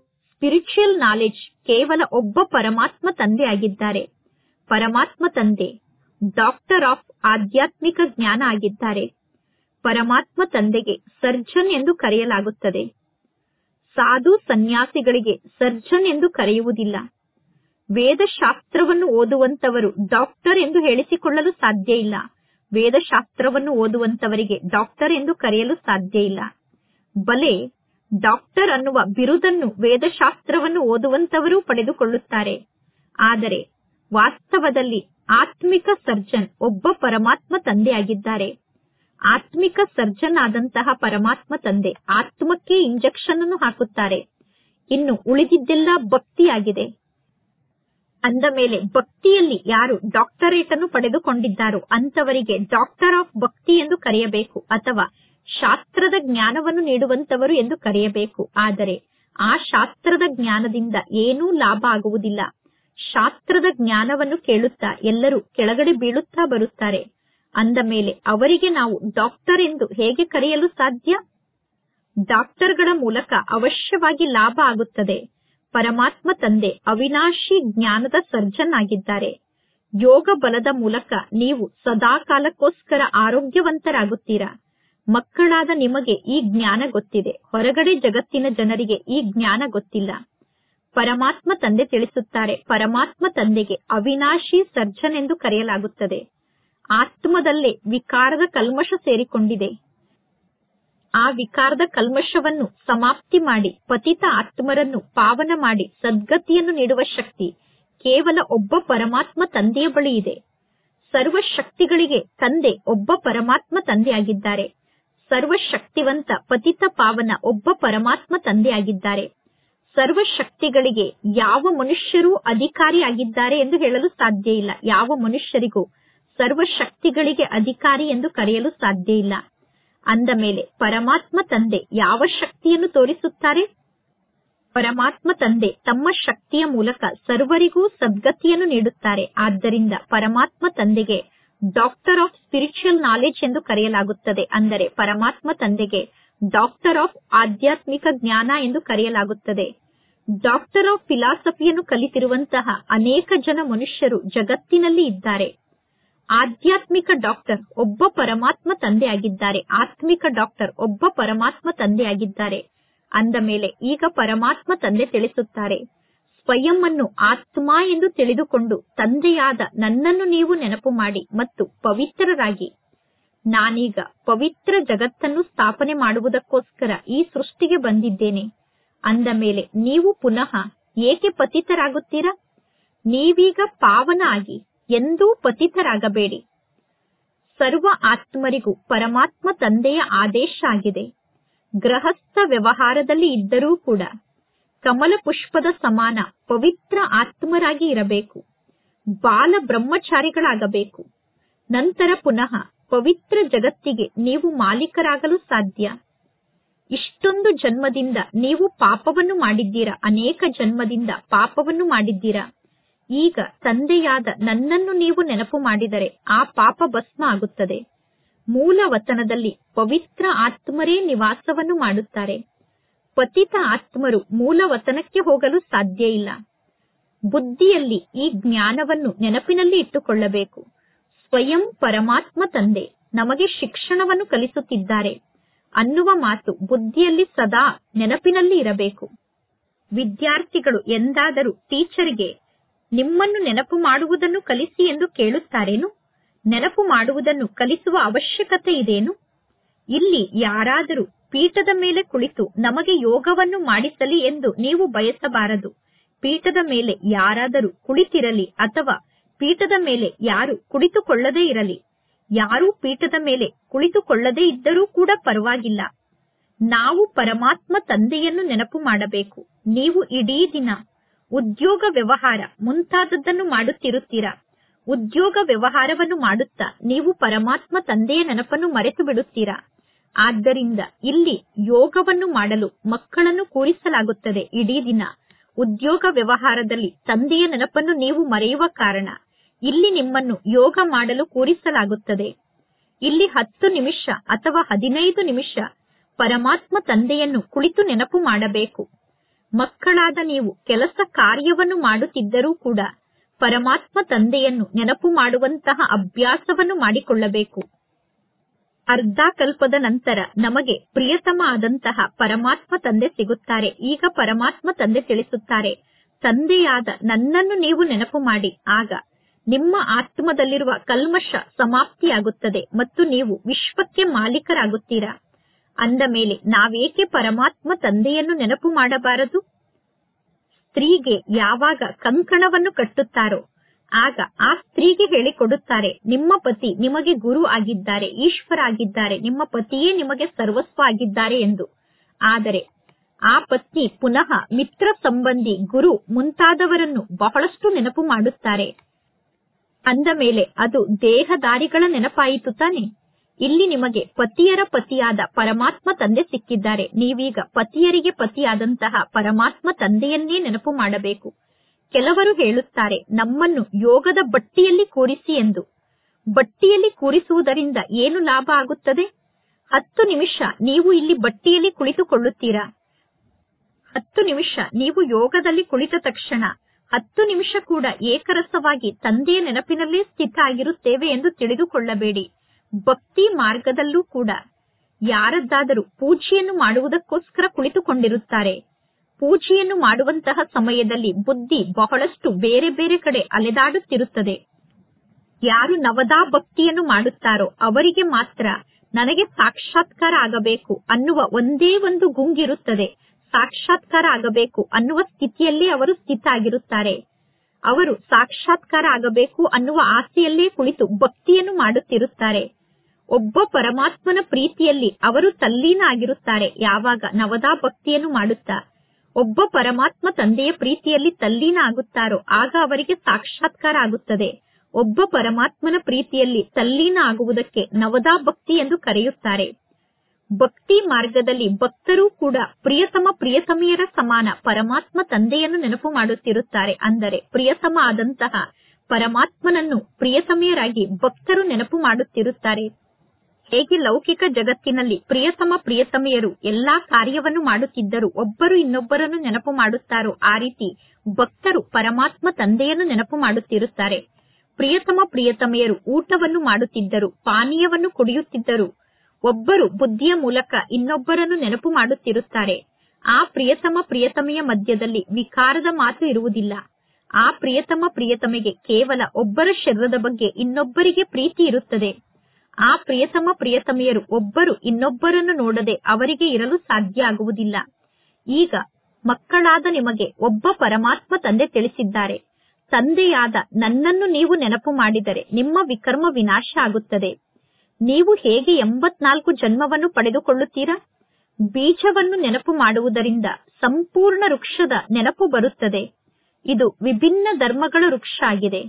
ಸ್ಪಿರಿಚುವಲ್ ನಾಲೆಜ್ ಕೇವಲ ಒಬ್ಬ ಪರಮಾತ್ಮ ತಂದೆ ಆಗಿದ್ದಾರೆ ಪರಮಾತ್ಮ ತಂದೆ ಡಾಕ್ಟರ್ ಆಫ್ ಆಧ್ಯಾತ್ಮಿಕ ಜ್ಞಾನ ಆಗಿದ್ದಾರೆ ಪರಮಾತ್ಮ ತಂದೆಗೆ ಸರ್ಜನ್ ಎಂದು ಕರೆಯಲಾಗುತ್ತದೆ ಸಾಧು ಸನ್ಯಾಸಿಗಳಿಗೆ ಸರ್ಜನ್ ಎಂದು ಕರೆಯುವುದಿಲ್ಲ ವೇದಶಾಸ್ತ್ರವನ್ನು ಓದುವಂತವರು ಡಾಕ್ಟರ್ ಎಂದು ಹೇಳಿಸಿಕೊಳ್ಳಲು ಸಾಧ್ಯ ಇಲ್ಲ ವೇದಶಾಸ್ತ್ರವನ್ನು ಓದುವಂತವರಿಗೆ ಡಾಕ್ಟರ್ ಎಂದು ಕರೆಯಲು ಸಾಧ್ಯ ಇಲ್ಲ ಬಲೆ ಡಾಕ್ಟರ್ ಅನ್ನುವ ಬಿರುದನ್ನು ವೇದಶಾಸ್ತ್ರವನ್ನು ಓದುವಂತವರೂ ಪಡೆದುಕೊಳ್ಳುತ್ತಾರೆ ಆದರೆ ವಾಸ್ತವದಲ್ಲಿ ಆತ್ಮಿಕ ಸರ್ಜನ್ ಒಬ್ಬ ಪರಮಾತ್ಮ ತಂದೆಯಾಗಿದ್ದಾರೆ ಆತ್ಮಿಕ ಸರ್ಜನ್ ಆದಂತಹ ಪರಮಾತ್ಮ ತಂದೆ ಆತ್ಮಕ್ಕೆ ಇಂಜೆಕ್ಷನ್ ಅನ್ನು ಹಾಕುತ್ತಾರೆ ಇನ್ನು ಉಳಿದಿದ್ದೆಲ್ಲ ಭಕ್ತಿಯಾಗಿದೆ ಅಂದ ಮೇಲೆ ಭಕ್ತಿಯಲ್ಲಿ ಯಾರು ಡಾಕ್ಟರೇಟ್ ಅನ್ನು ಪಡೆದುಕೊಂಡಿದ್ದಾರೋ ಅಂತವರಿಗೆ ಡಾಕ್ಟರ್ ಆಫ್ ಭಕ್ತಿ ಎಂದು ಕರೆಯಬೇಕು ಅಥವಾ ಶಾಸ್ತ್ರದ ಜ್ಞಾನವನ್ನು ನೀಡುವಂತವರು ಎಂದು ಕರೆಯಬೇಕು ಆದರೆ ಆ ಶಾಸ್ತ್ರದ ಜ್ಞಾನದಿಂದ ಏನೂ ಲಾಭ ಆಗುವುದಿಲ್ಲ ಶಾಸ್ತ್ರದ ಜ್ಞಾನವನ್ನು ಕೇಳುತ್ತಾ ಎಲ್ಲರೂ ಕೆಳಗಡೆ ಬೀಳುತ್ತಾ ಬರುತ್ತಾರೆ ಅಂದ ಮೇಲೆ ಅವರಿಗೆ ನಾವು ಡಾಕ್ಟರ್ ಎಂದು ಹೇಗೆ ಕರೆಯಲು ಸಾಧ್ಯ ಡಾಕ್ಟರ್ಗಳ ಮೂಲಕ ಅವಶ್ಯವಾಗಿ ಲಾಭ ಆಗುತ್ತದೆ ಪರಮಾತ್ಮ ತಂದೆ ಅವಿನಾಶಿ ಜ್ಞಾನದ ಸರ್ಜನ್ ಆಗಿದ್ದಾರೆ ಯೋಗ ಬಲದ ಮೂಲಕ ನೀವು ಸದಾ ಕಾಲಕ್ಕೋಸ್ಕರ ಆರೋಗ್ಯವಂತರಾಗುತ್ತೀರಾ ಮಕ್ಕಳಾದ ನಿಮಗೆ ಈ ಜ್ಞಾನ ಗೊತ್ತಿದೆ ಹೊರಗಡೆ ಜಗತ್ತಿನ ಜನರಿಗೆ ಈ ಜ್ಞಾನ ಗೊತ್ತಿಲ್ಲ ಪರಮಾತ್ಮ ತಂದೆ ತಿಳಿಸುತ್ತಾರೆ ಪರಮಾತ್ಮ ತಂದೆಗೆ ಅವಿನಾಶಿ ಸರ್ಜನ್ ಎಂದು ಕರೆಯಲಾಗುತ್ತದೆ ಆತ್ಮದಲ್ಲೇ ವಿಕಾರದ ಕಲ್ಮಶ ಸೇರಿಕೊಂಡಿದೆ ಆ ವಿಕಾರದ ಕಲ್ಮಶವನ್ನು ಸಮಾಪ್ತಿ ಮಾಡಿ ಪತಿತ ಆತ್ಮರನ್ನು ಪಾವನ ಮಾಡಿ ಸದ್ಗತಿಯನ್ನು ನೀಡುವ ಶಕ್ತಿ ಕೇವಲ ಒಬ್ಬ ಪರಮಾತ್ಮ ತಂದೆಯ ಬಳಿ ಇದೆ ಸರ್ವ ಶಕ್ತಿಗಳಿಗೆ ತಂದೆ ಒಬ್ಬ ಪರಮಾತ್ಮ ತಂದೆಯಾಗಿದ್ದಾರೆ ಸರ್ವ ಶಕ್ತಿವಂತ ಪತಿತ ಪಾವನ ಒಬ್ಬ ಪರಮಾತ್ಮ ತಂದೆಯಾಗಿದ್ದಾರೆ ಸರ್ವ ಶಕ್ತಿಗಳಿಗೆ ಯಾವ ಮನುಷ್ಯರೂ ಅಧಿಕಾರಿಯಾಗಿದ್ದಾರೆ ಎಂದು ಹೇಳಲು ಸಾಧ್ಯ ಇಲ್ಲ ಯಾವ ಮನುಷ್ಯರಿಗೂ ಸರ್ವ ಶಕ್ತಿಗಳಿಗೆ ಅಧಿಕಾರಿ ಎಂದು ಕರೆಯಲು ಸಾಧ್ಯ ಇಲ್ಲ ಅಂದ ಮೇಲೆ ಪರಮಾತ್ಮ ತಂದೆ ಯಾವ ಶಕ್ತಿಯನ್ನು ತೋರಿಸುತ್ತಾರೆ ಪರಮಾತ್ಮ ತಂದೆ ತಮ್ಮ ಶಕ್ತಿಯ ಮೂಲಕ ಸರ್ವರಿಗೂ ಸದ್ಗತಿಯನ್ನು ನೀಡುತ್ತಾರೆ ಆದ್ದರಿಂದ ಪರಮಾತ್ಮ ತಂದೆಗೆ ಡಾಕ್ಟರ್ ಆಫ್ ಸ್ಪಿರಿಚುವಲ್ ನಾಲೆಜ್ ಎಂದು ಕರೆಯಲಾಗುತ್ತದೆ ಅಂದರೆ ಪರಮಾತ್ಮ ತಂದೆಗೆ ಡಾಕ್ಟರ್ ಆಫ್ ಆಧ್ಯಾತ್ಮಿಕ ಜ್ಞಾನ ಎಂದು ಕರೆಯಲಾಗುತ್ತದೆ ಡಾಕ್ಟರ್ ಆಫ್ ಫಿಲಾಸಫಿಯನ್ನು ಕಲಿತಿರುವಂತಹ ಅನೇಕ ಜನ ಮನುಷ್ಯರು ಜಗತ್ತಿನಲ್ಲಿ ಇದ್ದಾರೆ ಆಧ್ಯಾತ್ಮಿಕ ಡಾಕ್ಟರ್ ಒಬ್ಬ ಪರಮಾತ್ಮ ತಂದೆಯಾಗಿದ್ದಾರೆ ಆತ್ಮಿಕ ಡಾಕ್ಟರ್ ಒಬ್ಬ ಪರಮಾತ್ಮ ತಂದೆಯಾಗಿದ್ದಾರೆ ಅಂದ ಮೇಲೆ ಈಗ ಪರಮಾತ್ಮ ತಂದೆ ತಿಳಿಸುತ್ತಾರೆ ಸ್ವಯಂ ಅನ್ನು ಆತ್ಮ ಎಂದು ತಿಳಿದುಕೊಂಡು ತಂದೆಯಾದ ನನ್ನನ್ನು ನೀವು ನೆನಪು ಮಾಡಿ ಮತ್ತು ಪವಿತ್ರರಾಗಿ ನಾನೀಗ ಪವಿತ್ರ ಜಗತ್ತನ್ನು ಸ್ಥಾಪನೆ ಮಾಡುವುದಕ್ಕೋಸ್ಕರ ಈ ಸೃಷ್ಟಿಗೆ ಬಂದಿದ್ದೇನೆ ಅಂದ ಮೇಲೆ ನೀವು ಪುನಃ ಏಕೆ ಪತಿತರಾಗುತ್ತೀರಾ ನೀವೀಗ ಪಾವನ ಆಗಿ ಎಂದೂ ಪತಿತರಾಗಬೇಡಿ ಸರ್ವ ಆತ್ಮರಿಗೂ ಪರಮಾತ್ಮ ತಂದೆಯ ಆದೇಶ ಆಗಿದೆ ಗೃಹಸ್ಥ ವ್ಯವಹಾರದಲ್ಲಿ ಇದ್ದರೂ ಕೂಡ ಕಮಲ ಪುಷ್ಪದ ಸಮಾನ ಪವಿತ್ರ ಆತ್ಮರಾಗಿ ಇರಬೇಕು ಬಾಲ ಬ್ರಹ್ಮಚಾರಿಗಳಾಗಬೇಕು ನಂತರ ಪುನಃ ಪವಿತ್ರ ಜಗತ್ತಿಗೆ ನೀವು ಮಾಲೀಕರಾಗಲು ಸಾಧ್ಯ ಇಷ್ಟೊಂದು ಜನ್ಮದಿಂದ ನೀವು ಪಾಪವನ್ನು ಮಾಡಿದ್ದೀರಾ ಅನೇಕ ಜನ್ಮದಿಂದ ಪಾಪವನ್ನು ಮಾಡಿದ್ದೀರಾ ಈಗ ತಂದೆಯಾದ ನನ್ನನ್ನು ನೀವು ನೆನಪು ಮಾಡಿದರೆ ಆ ಪಾಪ ಭಸ್ಮ ಆಗುತ್ತದೆ ಮೂಲ ವತನದಲ್ಲಿ ಪವಿತ್ರ ಆತ್ಮರೇ ನಿವಾಸವನ್ನು ಮಾಡುತ್ತಾರೆ ಪತಿತ ಆತ್ಮರು ಮೂಲ ವತನಕ್ಕೆ ಹೋಗಲು ಸಾಧ್ಯ ಇಲ್ಲ ಬುದ್ಧಿಯಲ್ಲಿ ಈ ಜ್ಞಾನವನ್ನು ನೆನಪಿನಲ್ಲಿ ಇಟ್ಟುಕೊಳ್ಳಬೇಕು ಸ್ವಯಂ ಪರಮಾತ್ಮ ತಂದೆ ನಮಗೆ ಶಿಕ್ಷಣವನ್ನು ಕಲಿಸುತ್ತಿದ್ದಾರೆ ಅನ್ನುವ ಮಾತು ಬುದ್ಧಿಯಲ್ಲಿ ಸದಾ ನೆನಪಿನಲ್ಲಿ ಇರಬೇಕು ವಿದ್ಯಾರ್ಥಿಗಳು ಎಂದಾದರೂ ಟೀಚರ್ಗೆ ನಿಮ್ಮನ್ನು ನೆನಪು ಮಾಡುವುದನ್ನು ಕಲಿಸಿ ಎಂದು ಕೇಳುತ್ತಾರೇನು ನೆನಪು ಮಾಡುವುದನ್ನು ಕಲಿಸುವ ಅವಶ್ಯಕತೆ ಇದೇನು ಇಲ್ಲಿ ಯಾರಾದರೂ ಪೀಠದ ಮೇಲೆ ಕುಳಿತು ನಮಗೆ ಯೋಗವನ್ನು ಮಾಡಿಸಲಿ ಎಂದು ನೀವು ಬಯಸಬಾರದು ಪೀಠದ ಮೇಲೆ ಯಾರಾದರೂ ಕುಳಿತಿರಲಿ ಅಥವಾ ಪೀಠದ ಮೇಲೆ ಯಾರು ಕುಳಿತುಕೊಳ್ಳದೇ ಇರಲಿ ಯಾರೂ ಪೀಠದ ಮೇಲೆ ಕುಳಿತುಕೊಳ್ಳದೇ ಇದ್ದರೂ ಕೂಡ ಪರವಾಗಿಲ್ಲ ನಾವು ಪರಮಾತ್ಮ ತಂದೆಯನ್ನು ನೆನಪು ಮಾಡಬೇಕು ನೀವು ಇಡೀ ದಿನ ಉದ್ಯೋಗ ವ್ಯವಹಾರ ಮುಂತಾದದ್ದನ್ನು ಮಾಡುತ್ತಿರುತ್ತೀರಾ ಉದ್ಯೋಗ ವ್ಯವಹಾರವನ್ನು ಮಾಡುತ್ತಾ ನೀವು ಪರಮಾತ್ಮ ತಂದೆಯ ನೆನಪನ್ನು ಮರೆತು ಬಿಡುತ್ತೀರಾ ಆದ್ದರಿಂದ ಇಲ್ಲಿ ಯೋಗವನ್ನು ಮಾಡಲು ಮಕ್ಕಳನ್ನು ಕೂರಿಸಲಾಗುತ್ತದೆ ಇಡೀ ದಿನ ಉದ್ಯೋಗ ವ್ಯವಹಾರದಲ್ಲಿ ತಂದೆಯ ನೆನಪನ್ನು ನೀವು ಮರೆಯುವ ಕಾರಣ ಇಲ್ಲಿ ನಿಮ್ಮನ್ನು ಯೋಗ ಮಾಡಲು ಕೂರಿಸಲಾಗುತ್ತದೆ ಇಲ್ಲಿ ಹತ್ತು ನಿಮಿಷ ಅಥವಾ ಹದಿನೈದು ನಿಮಿಷ ಪರಮಾತ್ಮ ತಂದೆಯನ್ನು ಕುಳಿತು ನೆನಪು ಮಾಡಬೇಕು ಮಕ್ಕಳಾದ ನೀವು ಕೆಲಸ ಕಾರ್ಯವನ್ನು ಮಾಡುತ್ತಿದ್ದರೂ ಕೂಡ ಪರಮಾತ್ಮ ತಂದೆಯನ್ನು ನೆನಪು ಮಾಡುವಂತಹ ಅಭ್ಯಾಸವನ್ನು ಮಾಡಿಕೊಳ್ಳಬೇಕು ಅರ್ಧ ಕಲ್ಪದ ನಂತರ ನಮಗೆ ಪ್ರಿಯತಮ ಆದಂತಹ ಪರಮಾತ್ಮ ತಂದೆ ಸಿಗುತ್ತಾರೆ ಈಗ ಪರಮಾತ್ಮ ತಂದೆ ತಿಳಿಸುತ್ತಾರೆ ತಂದೆಯಾದ ನನ್ನನ್ನು ನೀವು ನೆನಪು ಮಾಡಿ ಆಗ ನಿಮ್ಮ ಆತ್ಮದಲ್ಲಿರುವ ಕಲ್ಮಶ ಸಮಾಪ್ತಿಯಾಗುತ್ತದೆ ಮತ್ತು ನೀವು ವಿಶ್ವಕ್ಕೆ ಮಾಲೀಕರಾಗುತ್ತೀರಾ ಅಂದ ಮೇಲೆ ನಾವೇಕೆ ಪರಮಾತ್ಮ ತಂದೆಯನ್ನು ನೆನಪು ಮಾಡಬಾರದು ಸ್ತ್ರೀಗೆ ಯಾವಾಗ ಕಂಕಣವನ್ನು ಕಟ್ಟುತ್ತಾರೋ ಆಗ ಆ ಸ್ತ್ರೀಗೆ ಹೇಳಿಕೊಡುತ್ತಾರೆ ನಿಮ್ಮ ಪತಿ ನಿಮಗೆ ಗುರು ಆಗಿದ್ದಾರೆ ಈಶ್ವರ ಆಗಿದ್ದಾರೆ ನಿಮ್ಮ ಪತಿಯೇ ನಿಮಗೆ ಸರ್ವಸ್ವ ಆಗಿದ್ದಾರೆ ಎಂದು ಆದರೆ ಆ ಪತ್ನಿ ಪುನಃ ಮಿತ್ರ ಸಂಬಂಧಿ ಗುರು ಮುಂತಾದವರನ್ನು ಬಹಳಷ್ಟು ನೆನಪು ಮಾಡುತ್ತಾರೆ ಅಂದ ಮೇಲೆ ಅದು ದೇಹದಾರಿಗಳ ನೆನಪಾಯಿತು ತಾನೆ ಇಲ್ಲಿ ನಿಮಗೆ ಪತಿಯರ ಪತಿಯಾದ ಪರಮಾತ್ಮ ತಂದೆ ಸಿಕ್ಕಿದ್ದಾರೆ ನೀವೀಗ ಪತಿಯರಿಗೆ ಪತಿಯಾದಂತಹ ಪರಮಾತ್ಮ ತಂದೆಯನ್ನೇ ನೆನಪು ಮಾಡಬೇಕು ಕೆಲವರು ಹೇಳುತ್ತಾರೆ ನಮ್ಮನ್ನು ಯೋಗದ ಬಟ್ಟಿಯಲ್ಲಿ ಕೂರಿಸಿ ಎಂದು ಬಟ್ಟಿಯಲ್ಲಿ ಕೂರಿಸುವುದರಿಂದ ಏನು ಲಾಭ ಆಗುತ್ತದೆ ಹತ್ತು ನಿಮಿಷ ನೀವು ಇಲ್ಲಿ ಬಟ್ಟಿಯಲ್ಲಿ ಕುಳಿತುಕೊಳ್ಳುತ್ತೀರಾ ಹತ್ತು ನಿಮಿಷ ನೀವು ಯೋಗದಲ್ಲಿ ಕುಳಿತ ತಕ್ಷಣ ಹತ್ತು ನಿಮಿಷ ಕೂಡ ಏಕರಸವಾಗಿ ತಂದೆಯ ನೆನಪಿನಲ್ಲೇ ಸ್ಥಿತ ಆಗಿರುತ್ತೇವೆ ಎಂದು ತಿಳಿದುಕೊಳ್ಳಬೇಡಿ ಭಕ್ತಿ ಮಾರ್ಗದಲ್ಲೂ ಕೂಡ ಯಾರದ್ದಾದರೂ ಪೂಜೆಯನ್ನು ಮಾಡುವುದಕ್ಕೋಸ್ಕರ ಕುಳಿತುಕೊಂಡಿರುತ್ತಾರೆ ಪೂಜೆಯನ್ನು ಮಾಡುವಂತಹ ಸಮಯದಲ್ಲಿ ಬುದ್ಧಿ ಬಹಳಷ್ಟು ಬೇರೆ ಬೇರೆ ಕಡೆ ಅಲೆದಾಡುತ್ತಿರುತ್ತದೆ ಯಾರು ನವದಾ ಭಕ್ತಿಯನ್ನು ಮಾಡುತ್ತಾರೋ ಅವರಿಗೆ ಮಾತ್ರ ನನಗೆ ಸಾಕ್ಷಾತ್ಕಾರ ಆಗಬೇಕು ಅನ್ನುವ ಒಂದೇ ಒಂದು ಗುಂಗಿರುತ್ತದೆ ಸಾಕ್ಷಾತ್ಕಾರ ಆಗಬೇಕು ಅನ್ನುವ ಸ್ಥಿತಿಯಲ್ಲಿ ಅವರು ಸ್ಥಿತ ಆಗಿರುತ್ತಾರೆ ಅವರು ಸಾಕ್ಷಾತ್ಕಾರ ಆಗಬೇಕು ಅನ್ನುವ ಆಸೆಯಲ್ಲೇ ಕುಳಿತು ಭಕ್ತಿಯನ್ನು ಮಾಡುತ್ತಿರುತ್ತಾರೆ ಒಬ್ಬ ಪರಮಾತ್ಮನ ಪ್ರೀತಿಯಲ್ಲಿ ಅವರು ತಲ್ಲೀನ ಆಗಿರುತ್ತಾರೆ ಯಾವಾಗ ನವದಾ ಭಕ್ತಿಯನ್ನು ಮಾಡುತ್ತಾ ಒಬ್ಬ ಪರಮಾತ್ಮ ತಂದೆಯ ಪ್ರೀತಿಯಲ್ಲಿ ತಲ್ಲೀನ ಆಗುತ್ತಾರೋ ಆಗ ಅವರಿಗೆ ಸಾಕ್ಷಾತ್ಕಾರ ಆಗುತ್ತದೆ ಒಬ್ಬ ಪರಮಾತ್ಮನ ಪ್ರೀತಿಯಲ್ಲಿ ತಲ್ಲೀನ ಆಗುವುದಕ್ಕೆ ನವದಾ ಭಕ್ತಿ ಎಂದು ಕರೆಯುತ್ತಾರೆ ಭಕ್ತಿ ಮಾರ್ಗದಲ್ಲಿ ಭಕ್ತರೂ ಕೂಡ ಪ್ರಿಯತಮ ಪ್ರಿಯತಮಿಯರ ಸಮಾನ ಪರಮಾತ್ಮ ತಂದೆಯನ್ನು ನೆನಪು ಮಾಡುತ್ತಿರುತ್ತಾರೆ ಅಂದರೆ ಪ್ರಿಯತಮ ಆದಂತಹ ಪರಮಾತ್ಮನನ್ನು ಪ್ರಿಯತಮಿಯರಾಗಿ ಭಕ್ತರು ನೆನಪು ಮಾಡುತ್ತಿರುತ್ತಾರೆ ಹೇಗೆ ಲೌಕಿಕ ಜಗತ್ತಿನಲ್ಲಿ ಪ್ರಿಯತಮ ಪ್ರಿಯತಮೆಯರು ಎಲ್ಲಾ ಕಾರ್ಯವನ್ನು ಮಾಡುತ್ತಿದ್ದರು ಒಬ್ಬರು ಇನ್ನೊಬ್ಬರನ್ನು ನೆನಪು ಮಾಡುತ್ತಾರೋ ಆ ರೀತಿ ಭಕ್ತರು ಪರಮಾತ್ಮ ತಂದೆಯನ್ನು ನೆನಪು ಮಾಡುತ್ತಿರುತ್ತಾರೆ ಪ್ರಿಯತಮ ಪ್ರಿಯತಮೆಯರು ಊಟವನ್ನು ಮಾಡುತ್ತಿದ್ದರು ಪಾನೀಯವನ್ನು ಕುಡಿಯುತ್ತಿದ್ದರು ಒಬ್ಬರು ಬುದ್ಧಿಯ ಮೂಲಕ ಇನ್ನೊಬ್ಬರನ್ನು ನೆನಪು ಮಾಡುತ್ತಿರುತ್ತಾರೆ ಆ ಪ್ರಿಯತಮ ಪ್ರಿಯತಮೆಯ ಮಧ್ಯದಲ್ಲಿ ವಿಕಾರದ ಮಾತು ಇರುವುದಿಲ್ಲ ಆ ಪ್ರಿಯತಮ ಪ್ರಿಯತಮೆಗೆ ಕೇವಲ ಒಬ್ಬರ ಶರೀರದ ಬಗ್ಗೆ ಇನ್ನೊಬ್ಬರಿಗೆ ಪ್ರೀತಿ ಇರುತ್ತದೆ ಆ ಪ್ರಿಯತಮ ಪ್ರಿಯತಮೆಯರು ಒಬ್ಬರು ಇನ್ನೊಬ್ಬರನ್ನು ನೋಡದೆ ಅವರಿಗೆ ಇರಲು ಸಾಧ್ಯ ಆಗುವುದಿಲ್ಲ ಈಗ ಮಕ್ಕಳಾದ ನಿಮಗೆ ಒಬ್ಬ ಪರಮಾತ್ಮ ತಂದೆ ತಿಳಿಸಿದ್ದಾರೆ ತಂದೆಯಾದ ನನ್ನನ್ನು ನೀವು ನೆನಪು ಮಾಡಿದರೆ ನಿಮ್ಮ ವಿಕರ್ಮ ವಿನಾಶ ಆಗುತ್ತದೆ ನೀವು ಹೇಗೆ ಎಂಬತ್ನಾಲ್ಕು ಜನ್ಮವನ್ನು ಪಡೆದುಕೊಳ್ಳುತ್ತೀರಾ ಬೀಜವನ್ನು ನೆನಪು ಮಾಡುವುದರಿಂದ ಸಂಪೂರ್ಣ ವೃಕ್ಷದ ನೆನಪು ಬರುತ್ತದೆ ಇದು ವಿಭಿನ್ನ ಧರ್ಮಗಳ ವೃಕ್ಷ ಆಗಿದೆ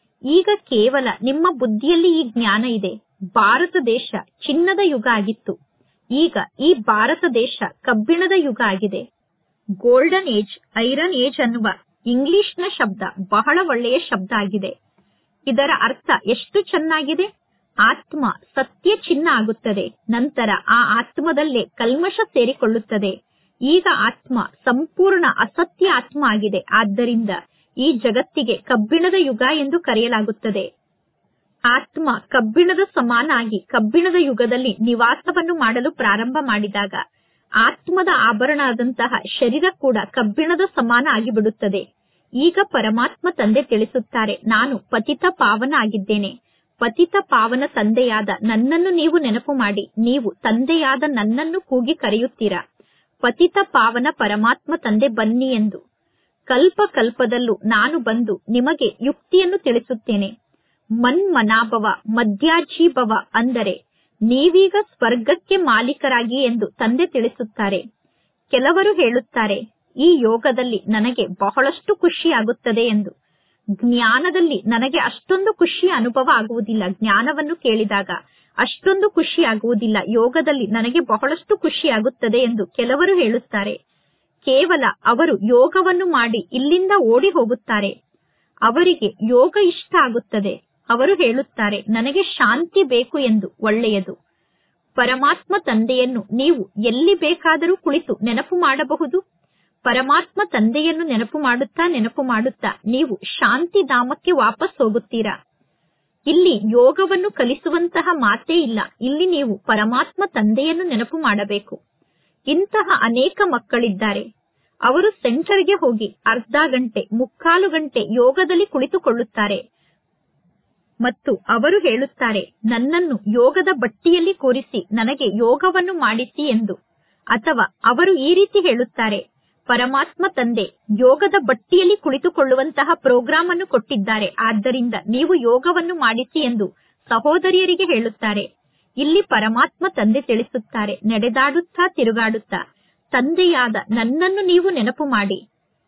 ಈಗ ಕೇವಲ ನಿಮ್ಮ ಬುದ್ಧಿಯಲ್ಲಿ ಈ ಜ್ಞಾನ ಇದೆ ಭಾರತ ದೇಶ ಚಿನ್ನದ ಯುಗ ಆಗಿತ್ತು ಈಗ ಈ ಭಾರತ ದೇಶ ಕಬ್ಬಿಣದ ಯುಗ ಆಗಿದೆ ಗೋಲ್ಡನ್ ಏಜ್ ಐರನ್ ಏಜ್ ಅನ್ನುವ ಇಂಗ್ಲಿಷ್ನ ಶಬ್ದ ಬಹಳ ಒಳ್ಳೆಯ ಶಬ್ದ ಆಗಿದೆ ಇದರ ಅರ್ಥ ಎಷ್ಟು ಚೆನ್ನಾಗಿದೆ ಆತ್ಮ ಸತ್ಯ ಚಿನ್ನ ಆಗುತ್ತದೆ ನಂತರ ಆ ಆತ್ಮದಲ್ಲೇ ಕಲ್ಮಶ ಸೇರಿಕೊಳ್ಳುತ್ತದೆ ಈಗ ಆತ್ಮ ಸಂಪೂರ್ಣ ಅಸತ್ಯ ಆತ್ಮ ಆಗಿದೆ ಆದ್ದರಿಂದ ಈ ಜಗತ್ತಿಗೆ ಕಬ್ಬಿಣದ ಯುಗ ಎಂದು ಕರೆಯಲಾಗುತ್ತದೆ ಆತ್ಮ ಕಬ್ಬಿಣದ ಸಮಾನ ಆಗಿ ಕಬ್ಬಿಣದ ಯುಗದಲ್ಲಿ ನಿವಾಸವನ್ನು ಮಾಡಲು ಪ್ರಾರಂಭ ಮಾಡಿದಾಗ ಆತ್ಮದ ಆಭರಣ ಆದಂತಹ ಶರೀರ ಕೂಡ ಕಬ್ಬಿಣದ ಸಮಾನ ಆಗಿಬಿಡುತ್ತದೆ ಈಗ ಪರಮಾತ್ಮ ತಂದೆ ತಿಳಿಸುತ್ತಾರೆ ನಾನು ಪತಿತ ಪಾವನ ಆಗಿದ್ದೇನೆ ಪತಿತ ಪಾವನ ತಂದೆಯಾದ ನನ್ನನ್ನು ನೀವು ನೆನಪು ಮಾಡಿ ನೀವು ತಂದೆಯಾದ ನನ್ನನ್ನು ಕೂಗಿ ಕರೆಯುತ್ತೀರಾ ಪತಿತ ಪಾವನ ಪರಮಾತ್ಮ ತಂದೆ ಬನ್ನಿ ಎಂದು ಕಲ್ಪ ಕಲ್ಪದಲ್ಲೂ ನಾನು ಬಂದು ನಿಮಗೆ ಯುಕ್ತಿಯನ್ನು ತಿಳಿಸುತ್ತೇನೆ ಮನ್ಮನಾಭವ ಮಧ್ಯಾಜೀಭವ ಅಂದರೆ ನೀವೀಗ ಸ್ವರ್ಗಕ್ಕೆ ಮಾಲೀಕರಾಗಿ ಎಂದು ತಂದೆ ತಿಳಿಸುತ್ತಾರೆ ಕೆಲವರು ಹೇಳುತ್ತಾರೆ ಈ ಯೋಗದಲ್ಲಿ ನನಗೆ ಬಹಳಷ್ಟು ಖುಷಿಯಾಗುತ್ತದೆ ಎಂದು ಜ್ಞಾನದಲ್ಲಿ ನನಗೆ ಅಷ್ಟೊಂದು ಖುಷಿಯ ಅನುಭವ ಆಗುವುದಿಲ್ಲ ಜ್ಞಾನವನ್ನು ಕೇಳಿದಾಗ ಅಷ್ಟೊಂದು ಖುಷಿ ಆಗುವುದಿಲ್ಲ ಯೋಗದಲ್ಲಿ ನನಗೆ ಬಹಳಷ್ಟು ಖುಷಿಯಾಗುತ್ತದೆ ಎಂದು ಕೆಲವರು ಹೇಳುತ್ತಾರೆ ಕೇವಲ ಅವರು ಯೋಗವನ್ನು ಮಾಡಿ ಇಲ್ಲಿಂದ ಓಡಿ ಹೋಗುತ್ತಾರೆ ಅವರಿಗೆ ಯೋಗ ಇಷ್ಟ ಆಗುತ್ತದೆ ಅವರು ಹೇಳುತ್ತಾರೆ ನನಗೆ ಶಾಂತಿ ಬೇಕು ಎಂದು ಒಳ್ಳೆಯದು ಪರಮಾತ್ಮ ತಂದೆಯನ್ನು ನೀವು ಎಲ್ಲಿ ಬೇಕಾದರೂ ಕುಳಿತು ನೆನಪು ಮಾಡಬಹುದು ಪರಮಾತ್ಮ ತಂದೆಯನ್ನು ನೆನಪು ಮಾಡುತ್ತಾ ನೆನಪು ಮಾಡುತ್ತಾ ನೀವು ಶಾಂತಿಧಾಮಕ್ಕೆ ವಾಪಸ್ ಹೋಗುತ್ತೀರಾ ಇಲ್ಲಿ ಯೋಗವನ್ನು ಕಲಿಸುವಂತಹ ಮಾತೇ ಇಲ್ಲ ಇಲ್ಲಿ ನೀವು ಪರಮಾತ್ಮ ತಂದೆಯನ್ನು ನೆನಪು ಮಾಡಬೇಕು ಇಂತಹ ಅನೇಕ ಮಕ್ಕಳಿದ್ದಾರೆ ಅವರು ಸೆಂಟರ್ಗೆ ಹೋಗಿ ಅರ್ಧ ಗಂಟೆ ಮುಕ್ಕಾಲು ಗಂಟೆ ಯೋಗದಲ್ಲಿ ಕುಳಿತುಕೊಳ್ಳುತ್ತಾರೆ ಮತ್ತು ಅವರು ಹೇಳುತ್ತಾರೆ ನನ್ನನ್ನು ಯೋಗದ ಬಟ್ಟಿಯಲ್ಲಿ ಕೂರಿಸಿ ನನಗೆ ಯೋಗವನ್ನು ಮಾಡಿಸಿ ಎಂದು ಅಥವಾ ಅವರು ಈ ರೀತಿ ಹೇಳುತ್ತಾರೆ ಪರಮಾತ್ಮ ತಂದೆ ಯೋಗದ ಬಟ್ಟಿಯಲ್ಲಿ ಕುಳಿತುಕೊಳ್ಳುವಂತಹ ಪ್ರೋಗ್ರಾಂ ಅನ್ನು ಕೊಟ್ಟಿದ್ದಾರೆ ಆದ್ದರಿಂದ ನೀವು ಯೋಗವನ್ನು ಮಾಡಿಸಿ ಎಂದು ಸಹೋದರಿಯರಿಗೆ ಹೇಳುತ್ತಾರೆ ಇಲ್ಲಿ ಪರಮಾತ್ಮ ತಂದೆ ತಿಳಿಸುತ್ತಾರೆ ನಡೆದಾಡುತ್ತಾ ತಿರುಗಾಡುತ್ತಾ ತಂದೆಯಾದ ನನ್ನನ್ನು ನೀವು ನೆನಪು ಮಾಡಿ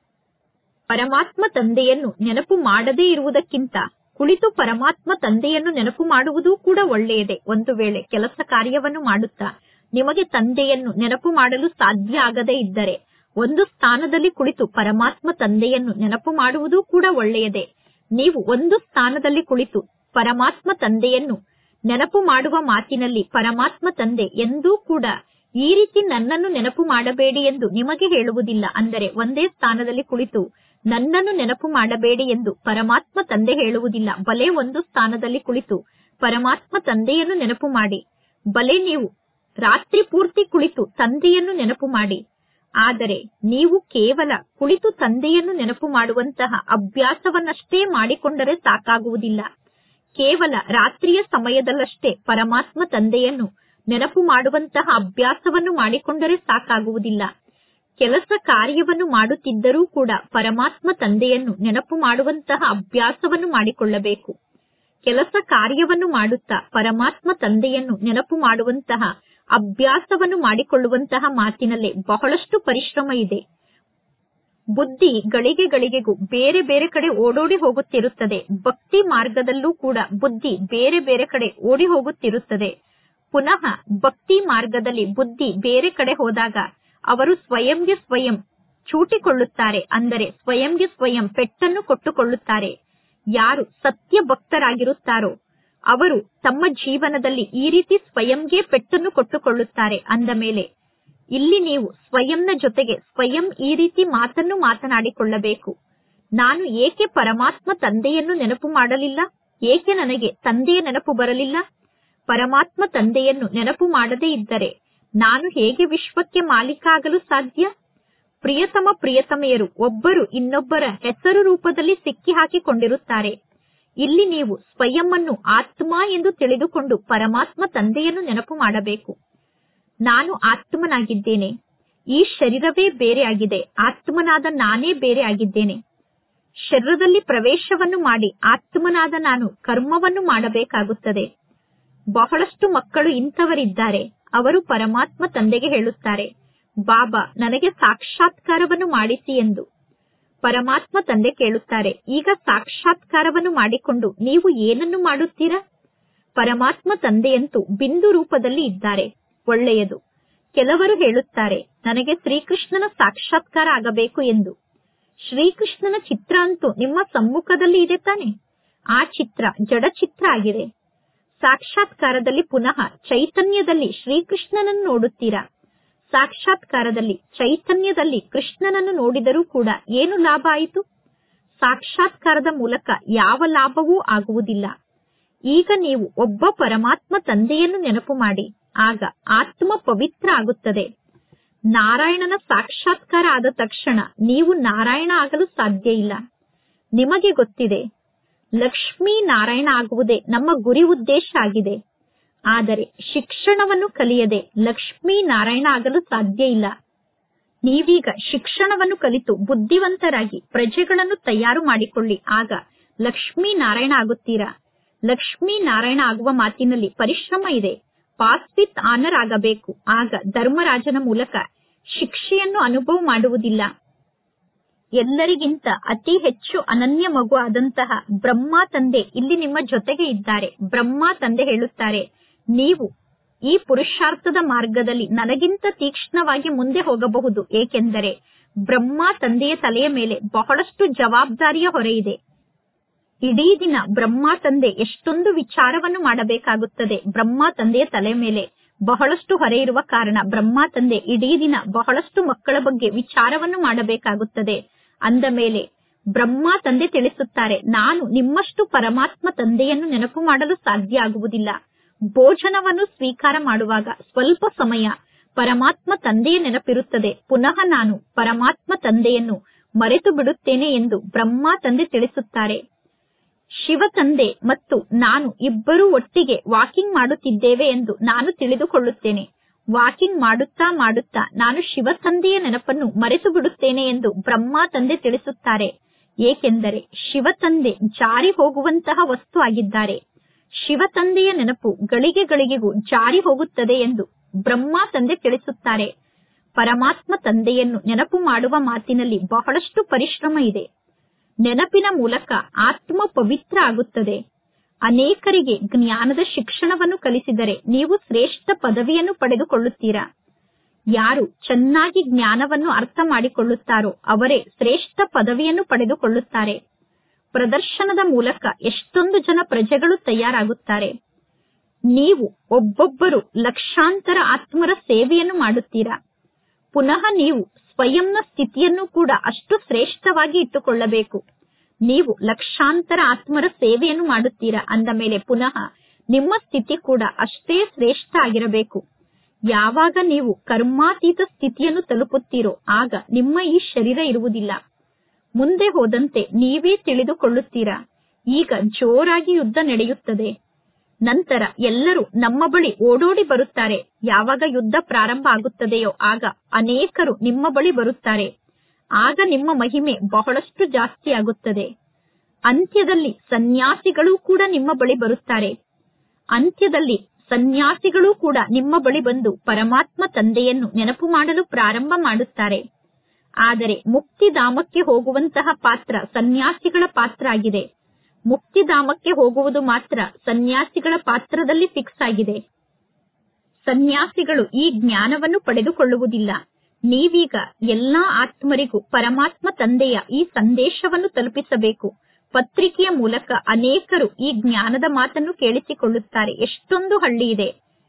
ಪರಮಾತ್ಮ ತಂದೆಯನ್ನು ನೆನಪು ಮಾಡದೇ ಇರುವುದಕ್ಕಿಂತ ಕುಳಿತು ಪರಮಾತ್ಮ ತಂದೆಯನ್ನು ನೆನಪು ಮಾಡುವುದೂ ಕೂಡ ಒಳ್ಳೆಯದೇ ಒಂದು ವೇಳೆ ಕೆಲಸ ಕಾರ್ಯವನ್ನು ಮಾಡುತ್ತಾ ನಿಮಗೆ ತಂದೆಯನ್ನು ನೆನಪು ಮಾಡಲು ಸಾಧ್ಯ ಆಗದೇ ಇದ್ದರೆ ಒಂದು ಸ್ಥಾನದಲ್ಲಿ ಕುಳಿತು ಪರಮಾತ್ಮ ತಂದೆಯನ್ನು ನೆನಪು ಮಾಡುವುದೂ ಕೂಡ ಒಳ್ಳೆಯದೇ ನೀವು ಒಂದು ಸ್ಥಾನದಲ್ಲಿ ಕುಳಿತು ಪರಮಾತ್ಮ ತಂದೆಯನ್ನು ನೆನಪು ಮಾಡುವ ಮಾತಿನಲ್ಲಿ ಪರಮಾತ್ಮ ತಂದೆ ಎಂದೂ ಕೂಡ ಈ ರೀತಿ ನನ್ನನ್ನು ನೆನಪು ಮಾಡಬೇಡಿ ಎಂದು ನಿಮಗೆ ಹೇಳುವುದಿಲ್ಲ ಅಂದರೆ ಒಂದೇ ಸ್ಥಾನದಲ್ಲಿ ಕುಳಿತು ನನ್ನನ್ನು ನೆನಪು ಮಾಡಬೇಡಿ ಎಂದು ಪರಮಾತ್ಮ ತಂದೆ ಹೇಳುವುದಿಲ್ಲ ಬಲೆ ಒಂದು ಸ್ಥಾನದಲ್ಲಿ ಕುಳಿತು ಪರಮಾತ್ಮ ತಂದೆಯನ್ನು ನೆನಪು ಮಾಡಿ ಬಲೆ ನೀವು ರಾತ್ರಿ ಪೂರ್ತಿ ಕುಳಿತು ತಂದೆಯನ್ನು ನೆನಪು ಮಾಡಿ ಆದರೆ ನೀವು ಕೇವಲ ಕುಳಿತು ತಂದೆಯನ್ನು ನೆನಪು ಮಾಡುವಂತಹ ಅಭ್ಯಾಸವನ್ನಷ್ಟೇ ಮಾಡಿಕೊಂಡರೆ ಸಾಕಾಗುವುದಿಲ್ಲ ಕೇವಲ ರಾತ್ರಿಯ ಸಮಯದಲ್ಲಷ್ಟೇ ಪರಮಾತ್ಮ ತಂದೆಯನ್ನು ನೆನಪು ಮಾಡುವಂತಹ ಅಭ್ಯಾಸವನ್ನು ಮಾಡಿಕೊಂಡರೆ ಸಾಕಾಗುವುದಿಲ್ಲ ಕೆಲಸ ಕಾರ್ಯವನ್ನು ಮಾಡುತ್ತಿದ್ದರೂ ಕೂಡ ಪರಮಾತ್ಮ ತಂದೆಯನ್ನು ನೆನಪು ಮಾಡುವಂತಹ ಅಭ್ಯಾಸವನ್ನು ಮಾಡಿಕೊಳ್ಳಬೇಕು ಕೆಲಸ ಕಾರ್ಯವನ್ನು ಮಾಡುತ್ತಾ ಪರಮಾತ್ಮ ತಂದೆಯನ್ನು ನೆನಪು ಮಾಡುವಂತಹ ಅಭ್ಯಾಸವನ್ನು ಮಾಡಿಕೊಳ್ಳುವಂತಹ ಮಾತಿನಲ್ಲೇ ಬಹಳಷ್ಟು ಪರಿಶ್ರಮ ಇದೆ ಬುದ್ಧಿ ಗಳಿಗೆ ಗಳಿಗೆಗೂ ಬೇರೆ ಬೇರೆ ಕಡೆ ಓಡೋಡಿ ಹೋಗುತ್ತಿರುತ್ತದೆ ಭಕ್ತಿ ಮಾರ್ಗದಲ್ಲೂ ಕೂಡ ಬುದ್ಧಿ ಬೇರೆ ಬೇರೆ ಕಡೆ ಓಡಿ ಹೋಗುತ್ತಿರುತ್ತದೆ ಪುನಃ ಭಕ್ತಿ ಮಾರ್ಗದಲ್ಲಿ ಬುದ್ಧಿ ಬೇರೆ ಕಡೆ ಹೋದಾಗ ಅವರು ಸ್ವಯಂಗೆ ಸ್ವಯಂ ಚೂಟಿಕೊಳ್ಳುತ್ತಾರೆ ಅಂದರೆ ಸ್ವಯಂಗೆ ಸ್ವಯಂ ಪೆಟ್ಟನ್ನು ಕೊಟ್ಟುಕೊಳ್ಳುತ್ತಾರೆ ಯಾರು ಸತ್ಯ ಭಕ್ತರಾಗಿರುತ್ತಾರೋ ಅವರು ತಮ್ಮ ಜೀವನದಲ್ಲಿ ಈ ರೀತಿ ಸ್ವಯಂಗೆ ಪೆಟ್ಟನ್ನು ಕೊಟ್ಟುಕೊಳ್ಳುತ್ತಾರೆ ಅಂದ ಮೇಲೆ ಇಲ್ಲಿ ನೀವು ಸ್ವಯಂನ ಜೊತೆಗೆ ಸ್ವಯಂ ಈ ರೀತಿ ಮಾತನ್ನು ಮಾತನಾಡಿಕೊಳ್ಳಬೇಕು ನಾನು ಏಕೆ ಪರಮಾತ್ಮ ತಂದೆಯನ್ನು ನೆನಪು ಮಾಡಲಿಲ್ಲ ಏಕೆ ನನಗೆ ತಂದೆಯ ನೆನಪು ಬರಲಿಲ್ಲ ಪರಮಾತ್ಮ ತಂದೆಯನ್ನು ನೆನಪು ಮಾಡದೇ ಇದ್ದರೆ ನಾನು ಹೇಗೆ ವಿಶ್ವಕ್ಕೆ ಮಾಲೀಕ ಆಗಲು ಸಾಧ್ಯ ಪ್ರಿಯತಮ ಪ್ರಿಯತಮೆಯರು ಒಬ್ಬರು ಇನ್ನೊಬ್ಬರ ಹೆಸರು ರೂಪದಲ್ಲಿ ಸಿಕ್ಕಿ ಹಾಕಿಕೊಂಡಿರುತ್ತಾರೆ ಇಲ್ಲಿ ನೀವು ಸ್ವಯಂವನ್ನು ಆತ್ಮ ಎಂದು ತಿಳಿದುಕೊಂಡು ಪರಮಾತ್ಮ ತಂದೆಯನ್ನು ನೆನಪು ಮಾಡಬೇಕು ನಾನು ಆತ್ಮನಾಗಿದ್ದೇನೆ ಈ ಶರೀರವೇ ಬೇರೆ ಆಗಿದೆ ಆತ್ಮನಾದ ನಾನೇ ಬೇರೆ ಆಗಿದ್ದೇನೆ ಶರೀರದಲ್ಲಿ ಪ್ರವೇಶವನ್ನು ಮಾಡಿ ಆತ್ಮನಾದ ನಾನು ಕರ್ಮವನ್ನು ಮಾಡಬೇಕಾಗುತ್ತದೆ ಬಹಳಷ್ಟು ಮಕ್ಕಳು ಇಂಥವರಿದ್ದಾರೆ ಅವರು ಪರಮಾತ್ಮ ತಂದೆಗೆ ಹೇಳುತ್ತಾರೆ ಬಾಬಾ ನನಗೆ ಸಾಕ್ಷಾತ್ಕಾರವನ್ನು ಮಾಡಿಸಿ ಎಂದು ಪರಮಾತ್ಮ ತಂದೆ ಕೇಳುತ್ತಾರೆ ಈಗ ಸಾಕ್ಷಾತ್ಕಾರವನ್ನು ಮಾಡಿಕೊಂಡು ನೀವು ಏನನ್ನು ಮಾಡುತ್ತೀರಾ ಪರಮಾತ್ಮ ತಂದೆಯಂತೂ ಬಿಂದು ರೂಪದಲ್ಲಿ ಇದ್ದಾರೆ ಒಳ್ಳೆಯದು ಕೆಲವರು ಹೇಳುತ್ತಾರೆ ನನಗೆ ಶ್ರೀಕೃಷ್ಣನ ಸಾಕ್ಷಾತ್ಕಾರ ಆಗಬೇಕು ಎಂದು ಶ್ರೀಕೃಷ್ಣನ ಚಿತ್ರ ಅಂತೂ ನಿಮ್ಮ ಸಮ್ಮುಖದಲ್ಲಿ ಇದೆ ತಾನೆ ಆ ಚಿತ್ರ ಜಡ ಚಿತ್ರ ಆಗಿದೆ ಸಾಕ್ಷಾತ್ಕಾರದಲ್ಲಿ ಪುನಃ ಚೈತನ್ಯದಲ್ಲಿ ಶ್ರೀಕೃಷ್ಣನನ್ನು ನೋಡುತ್ತೀರಾ ಸಾಕ್ಷಾತ್ಕಾರದಲ್ಲಿ ಚೈತನ್ಯದಲ್ಲಿ ಕೃಷ್ಣನನ್ನು ನೋಡಿದರೂ ಕೂಡ ಏನು ಲಾಭ ಆಯಿತು ಸಾಕ್ಷಾತ್ಕಾರದ ಮೂಲಕ ಯಾವ ಲಾಭವೂ ಆಗುವುದಿಲ್ಲ ಈಗ ನೀವು ಒಬ್ಬ ಪರಮಾತ್ಮ ತಂದೆಯನ್ನು ನೆನಪು ಮಾಡಿ ಆಗ ಆತ್ಮ ಪವಿತ್ರ ಆಗುತ್ತದೆ ನಾರಾಯಣನ ಸಾಕ್ಷಾತ್ಕಾರ ಆದ ತಕ್ಷಣ ನೀವು ನಾರಾಯಣ ಆಗಲು ಸಾಧ್ಯ ಇಲ್ಲ ನಿಮಗೆ ಗೊತ್ತಿದೆ ಲಕ್ಷ್ಮೀ ನಾರಾಯಣ ಆಗುವುದೇ ನಮ್ಮ ಗುರಿ ಉದ್ದೇಶ ಆಗಿದೆ ಆದರೆ ಶಿಕ್ಷಣವನ್ನು ಕಲಿಯದೆ ಲಕ್ಷ್ಮೀ ನಾರಾಯಣ ಆಗಲು ಸಾಧ್ಯ ಇಲ್ಲ ನೀವೀಗ ಶಿಕ್ಷಣವನ್ನು ಕಲಿತು ಬುದ್ಧಿವಂತರಾಗಿ ಪ್ರಜೆಗಳನ್ನು ತಯಾರು ಮಾಡಿಕೊಳ್ಳಿ ಆಗ ಲಕ್ಷ್ಮೀ ನಾರಾಯಣ ಆಗುತ್ತೀರಾ ಲಕ್ಷ್ಮೀ ನಾರಾಯಣ ಆಗುವ ಮಾತಿನಲ್ಲಿ ಪರಿಶ್ರಮ ಇದೆ ಪಾಸ್ ವಿತ್ ಆನರ್ ಆಗಬೇಕು ಆಗ ಧರ್ಮರಾಜನ ಮೂಲಕ ಶಿಕ್ಷೆಯನ್ನು ಅನುಭವ ಮಾಡುವುದಿಲ್ಲ ಎಲ್ಲರಿಗಿಂತ ಅತಿ ಹೆಚ್ಚು ಅನನ್ಯ ಮಗು ಆದಂತಹ ಬ್ರಹ್ಮ ತಂದೆ ಇಲ್ಲಿ ನಿಮ್ಮ ಜೊತೆಗೆ ಇದ್ದಾರೆ ಬ್ರಹ್ಮ ತಂದೆ ಹೇಳುತ್ತಾರೆ ನೀವು ಈ ಪುರುಷಾರ್ಥದ ಮಾರ್ಗದಲ್ಲಿ ನನಗಿಂತ ತೀಕ್ಷ್ಣವಾಗಿ ಮುಂದೆ ಹೋಗಬಹುದು ಏಕೆಂದರೆ ಬ್ರಹ್ಮ ತಂದೆಯ ತಲೆಯ ಮೇಲೆ ಬಹಳಷ್ಟು ಜವಾಬ್ದಾರಿಯ ಹೊರೆ ಇದೆ ಇಡೀ ದಿನ ಬ್ರಹ್ಮ ತಂದೆ ಎಷ್ಟೊಂದು ವಿಚಾರವನ್ನು ಮಾಡಬೇಕಾಗುತ್ತದೆ ಬ್ರಹ್ಮ ತಂದೆಯ ತಲೆ ಮೇಲೆ ಬಹಳಷ್ಟು ಹೊರೆ ಇರುವ ಕಾರಣ ಬ್ರಹ್ಮ ತಂದೆ ಇಡೀ ದಿನ ಬಹಳಷ್ಟು ಮಕ್ಕಳ ಬಗ್ಗೆ ವಿಚಾರವನ್ನು ಮಾಡಬೇಕಾಗುತ್ತದೆ ಅಂದ ಮೇಲೆ ಬ್ರಹ್ಮ ತಂದೆ ತಿಳಿಸುತ್ತಾರೆ ನಾನು ನಿಮ್ಮಷ್ಟು ಪರಮಾತ್ಮ ತಂದೆಯನ್ನು ನೆನಪು ಮಾಡಲು ಸಾಧ್ಯ ಆಗುವುದಿಲ್ಲ ಭೋಜನವನ್ನು ಸ್ವೀಕಾರ ಮಾಡುವಾಗ ಸ್ವಲ್ಪ ಸಮಯ ಪರಮಾತ್ಮ ತಂದೆಯ ನೆನಪಿರುತ್ತದೆ ಪುನಃ ನಾನು ಪರಮಾತ್ಮ ತಂದೆಯನ್ನು ಮರೆತು ಬಿಡುತ್ತೇನೆ ಎಂದು ಬ್ರಹ್ಮ ತಂದೆ ತಿಳಿಸುತ್ತಾರೆ ಶಿವ ತಂದೆ ಮತ್ತು ನಾನು ಇಬ್ಬರೂ ಒಟ್ಟಿಗೆ ವಾಕಿಂಗ್ ಮಾಡುತ್ತಿದ್ದೇವೆ ಎಂದು ನಾನು ತಿಳಿದುಕೊಳ್ಳುತ್ತೇನೆ ವಾಕಿಂಗ್ ಮಾಡುತ್ತಾ ಮಾಡುತ್ತಾ ನಾನು ಶಿವ ತಂದೆಯ ನೆನಪನ್ನು ಮರೆತು ಬಿಡುತ್ತೇನೆ ಎಂದು ಬ್ರಹ್ಮ ತಂದೆ ತಿಳಿಸುತ್ತಾರೆ ಏಕೆಂದರೆ ಶಿವ ತಂದೆ ಜಾರಿ ಹೋಗುವಂತಹ ವಸ್ತು ಆಗಿದ್ದಾರೆ ಶಿವ ತಂದೆಯ ನೆನಪು ಗಳಿಗೆ ಗಳಿಗೆಗೂ ಜಾರಿ ಹೋಗುತ್ತದೆ ಎಂದು ಬ್ರಹ್ಮ ತಂದೆ ತಿಳಿಸುತ್ತಾರೆ ಪರಮಾತ್ಮ ತಂದೆಯನ್ನು ನೆನಪು ಮಾಡುವ ಮಾತಿನಲ್ಲಿ ಬಹಳಷ್ಟು ಪರಿಶ್ರಮ ಇದೆ ನೆನಪಿನ ಮೂಲಕ ಆತ್ಮ ಪವಿತ್ರ ಆಗುತ್ತದೆ ಅನೇಕರಿಗೆ ಜ್ಞಾನದ ಶಿಕ್ಷಣವನ್ನು ಕಲಿಸಿದರೆ ನೀವು ಶ್ರೇಷ್ಠ ಪದವಿಯನ್ನು ಪಡೆದುಕೊಳ್ಳುತ್ತೀರಾ ಯಾರು ಚೆನ್ನಾಗಿ ಜ್ಞಾನವನ್ನು ಅರ್ಥ ಮಾಡಿಕೊಳ್ಳುತ್ತಾರೋ ಅವರೇ ಶ್ರೇಷ್ಠ ಪದವಿಯನ್ನು ಪಡೆದುಕೊಳ್ಳುತ್ತಾರೆ ಪ್ರದರ್ಶನದ ಮೂಲಕ ಎಷ್ಟೊಂದು ಜನ ಪ್ರಜೆಗಳು ತಯಾರಾಗುತ್ತಾರೆ ನೀವು ಒಬ್ಬೊಬ್ಬರು ಲಕ್ಷಾಂತರ ಆತ್ಮರ ಸೇವೆಯನ್ನು ಮಾಡುತ್ತೀರಾ ಪುನಃ ನೀವು ಸ್ವಯಂನ ಸ್ಥಿತಿಯನ್ನು ಕೂಡ ಅಷ್ಟು ಶ್ರೇಷ್ಠವಾಗಿ ಇಟ್ಟುಕೊಳ್ಳಬೇಕು ನೀವು ಲಕ್ಷಾಂತರ ಆತ್ಮರ ಸೇವೆಯನ್ನು ಮಾಡುತ್ತೀರಾ ಅಂದ ಮೇಲೆ ಪುನಃ ನಿಮ್ಮ ಸ್ಥಿತಿ ಕೂಡ ಅಷ್ಟೇ ಶ್ರೇಷ್ಠ ಆಗಿರಬೇಕು ಯಾವಾಗ ನೀವು ಕರ್ಮಾತೀತ ಸ್ಥಿತಿಯನ್ನು ತಲುಪುತ್ತೀರೋ ಆಗ ನಿಮ್ಮ ಈ ಶರೀರ ಇರುವುದಿಲ್ಲ ಮುಂದೆ ಹೋದಂತೆ ನೀವೇ ತಿಳಿದುಕೊಳ್ಳುತ್ತೀರಾ ಈಗ ಜೋರಾಗಿ ಯುದ್ಧ ನಡೆಯುತ್ತದೆ ನಂತರ ಎಲ್ಲರೂ ನಮ್ಮ ಬಳಿ ಓಡೋಡಿ ಬರುತ್ತಾರೆ ಯಾವಾಗ ಯುದ್ಧ ಪ್ರಾರಂಭ ಆಗುತ್ತದೆಯೋ ಆಗ ಅನೇಕರು ನಿಮ್ಮ ಬಳಿ ಬರುತ್ತಾರೆ ಆಗ ನಿಮ್ಮ ಮಹಿಮೆ ಬಹಳಷ್ಟು ಜಾಸ್ತಿ ಆಗುತ್ತದೆ ಅಂತ್ಯದಲ್ಲಿ ಸನ್ಯಾಸಿಗಳು ಕೂಡ ನಿಮ್ಮ ಬಳಿ ಬರುತ್ತಾರೆ ಅಂತ್ಯದಲ್ಲಿ ಸನ್ಯಾಸಿಗಳು ಕೂಡ ನಿಮ್ಮ ಬಳಿ ಬಂದು ಪರಮಾತ್ಮ ತಂದೆಯನ್ನು ನೆನಪು ಮಾಡಲು ಪ್ರಾರಂಭ ಮಾಡುತ್ತಾರೆ ಆದರೆ ಮುಕ್ತಿಧಾಮಕ್ಕೆ ಹೋಗುವಂತಹ ಪಾತ್ರ ಸನ್ಯಾಸಿಗಳ ಪಾತ್ರ ಆಗಿದೆ ಮುಕ್ತಿಧಾಮಕ್ಕೆ ಹೋಗುವುದು ಮಾತ್ರ ಸನ್ಯಾಸಿಗಳ ಪಾತ್ರದಲ್ಲಿ ಫಿಕ್ಸ್ ಆಗಿದೆ ಸನ್ಯಾಸಿಗಳು ಈ ಜ್ಞಾನವನ್ನು ಪಡೆದುಕೊಳ್ಳುವುದಿಲ್ಲ ನೀವೀಗ ಎಲ್ಲಾ ಆತ್ಮರಿಗೂ ಪರಮಾತ್ಮ ತಂದೆಯ ಈ ಸಂದೇಶವನ್ನು ತಲುಪಿಸಬೇಕು ಪತ್ರಿಕೆಯ ಮೂಲಕ ಅನೇಕರು ಈ ಜ್ಞಾನದ ಮಾತನ್ನು ಕೇಳಿಸಿಕೊಳ್ಳುತ್ತಾರೆ ಎಷ್ಟೊಂದು ಹಳ್ಳಿ ಇದೆ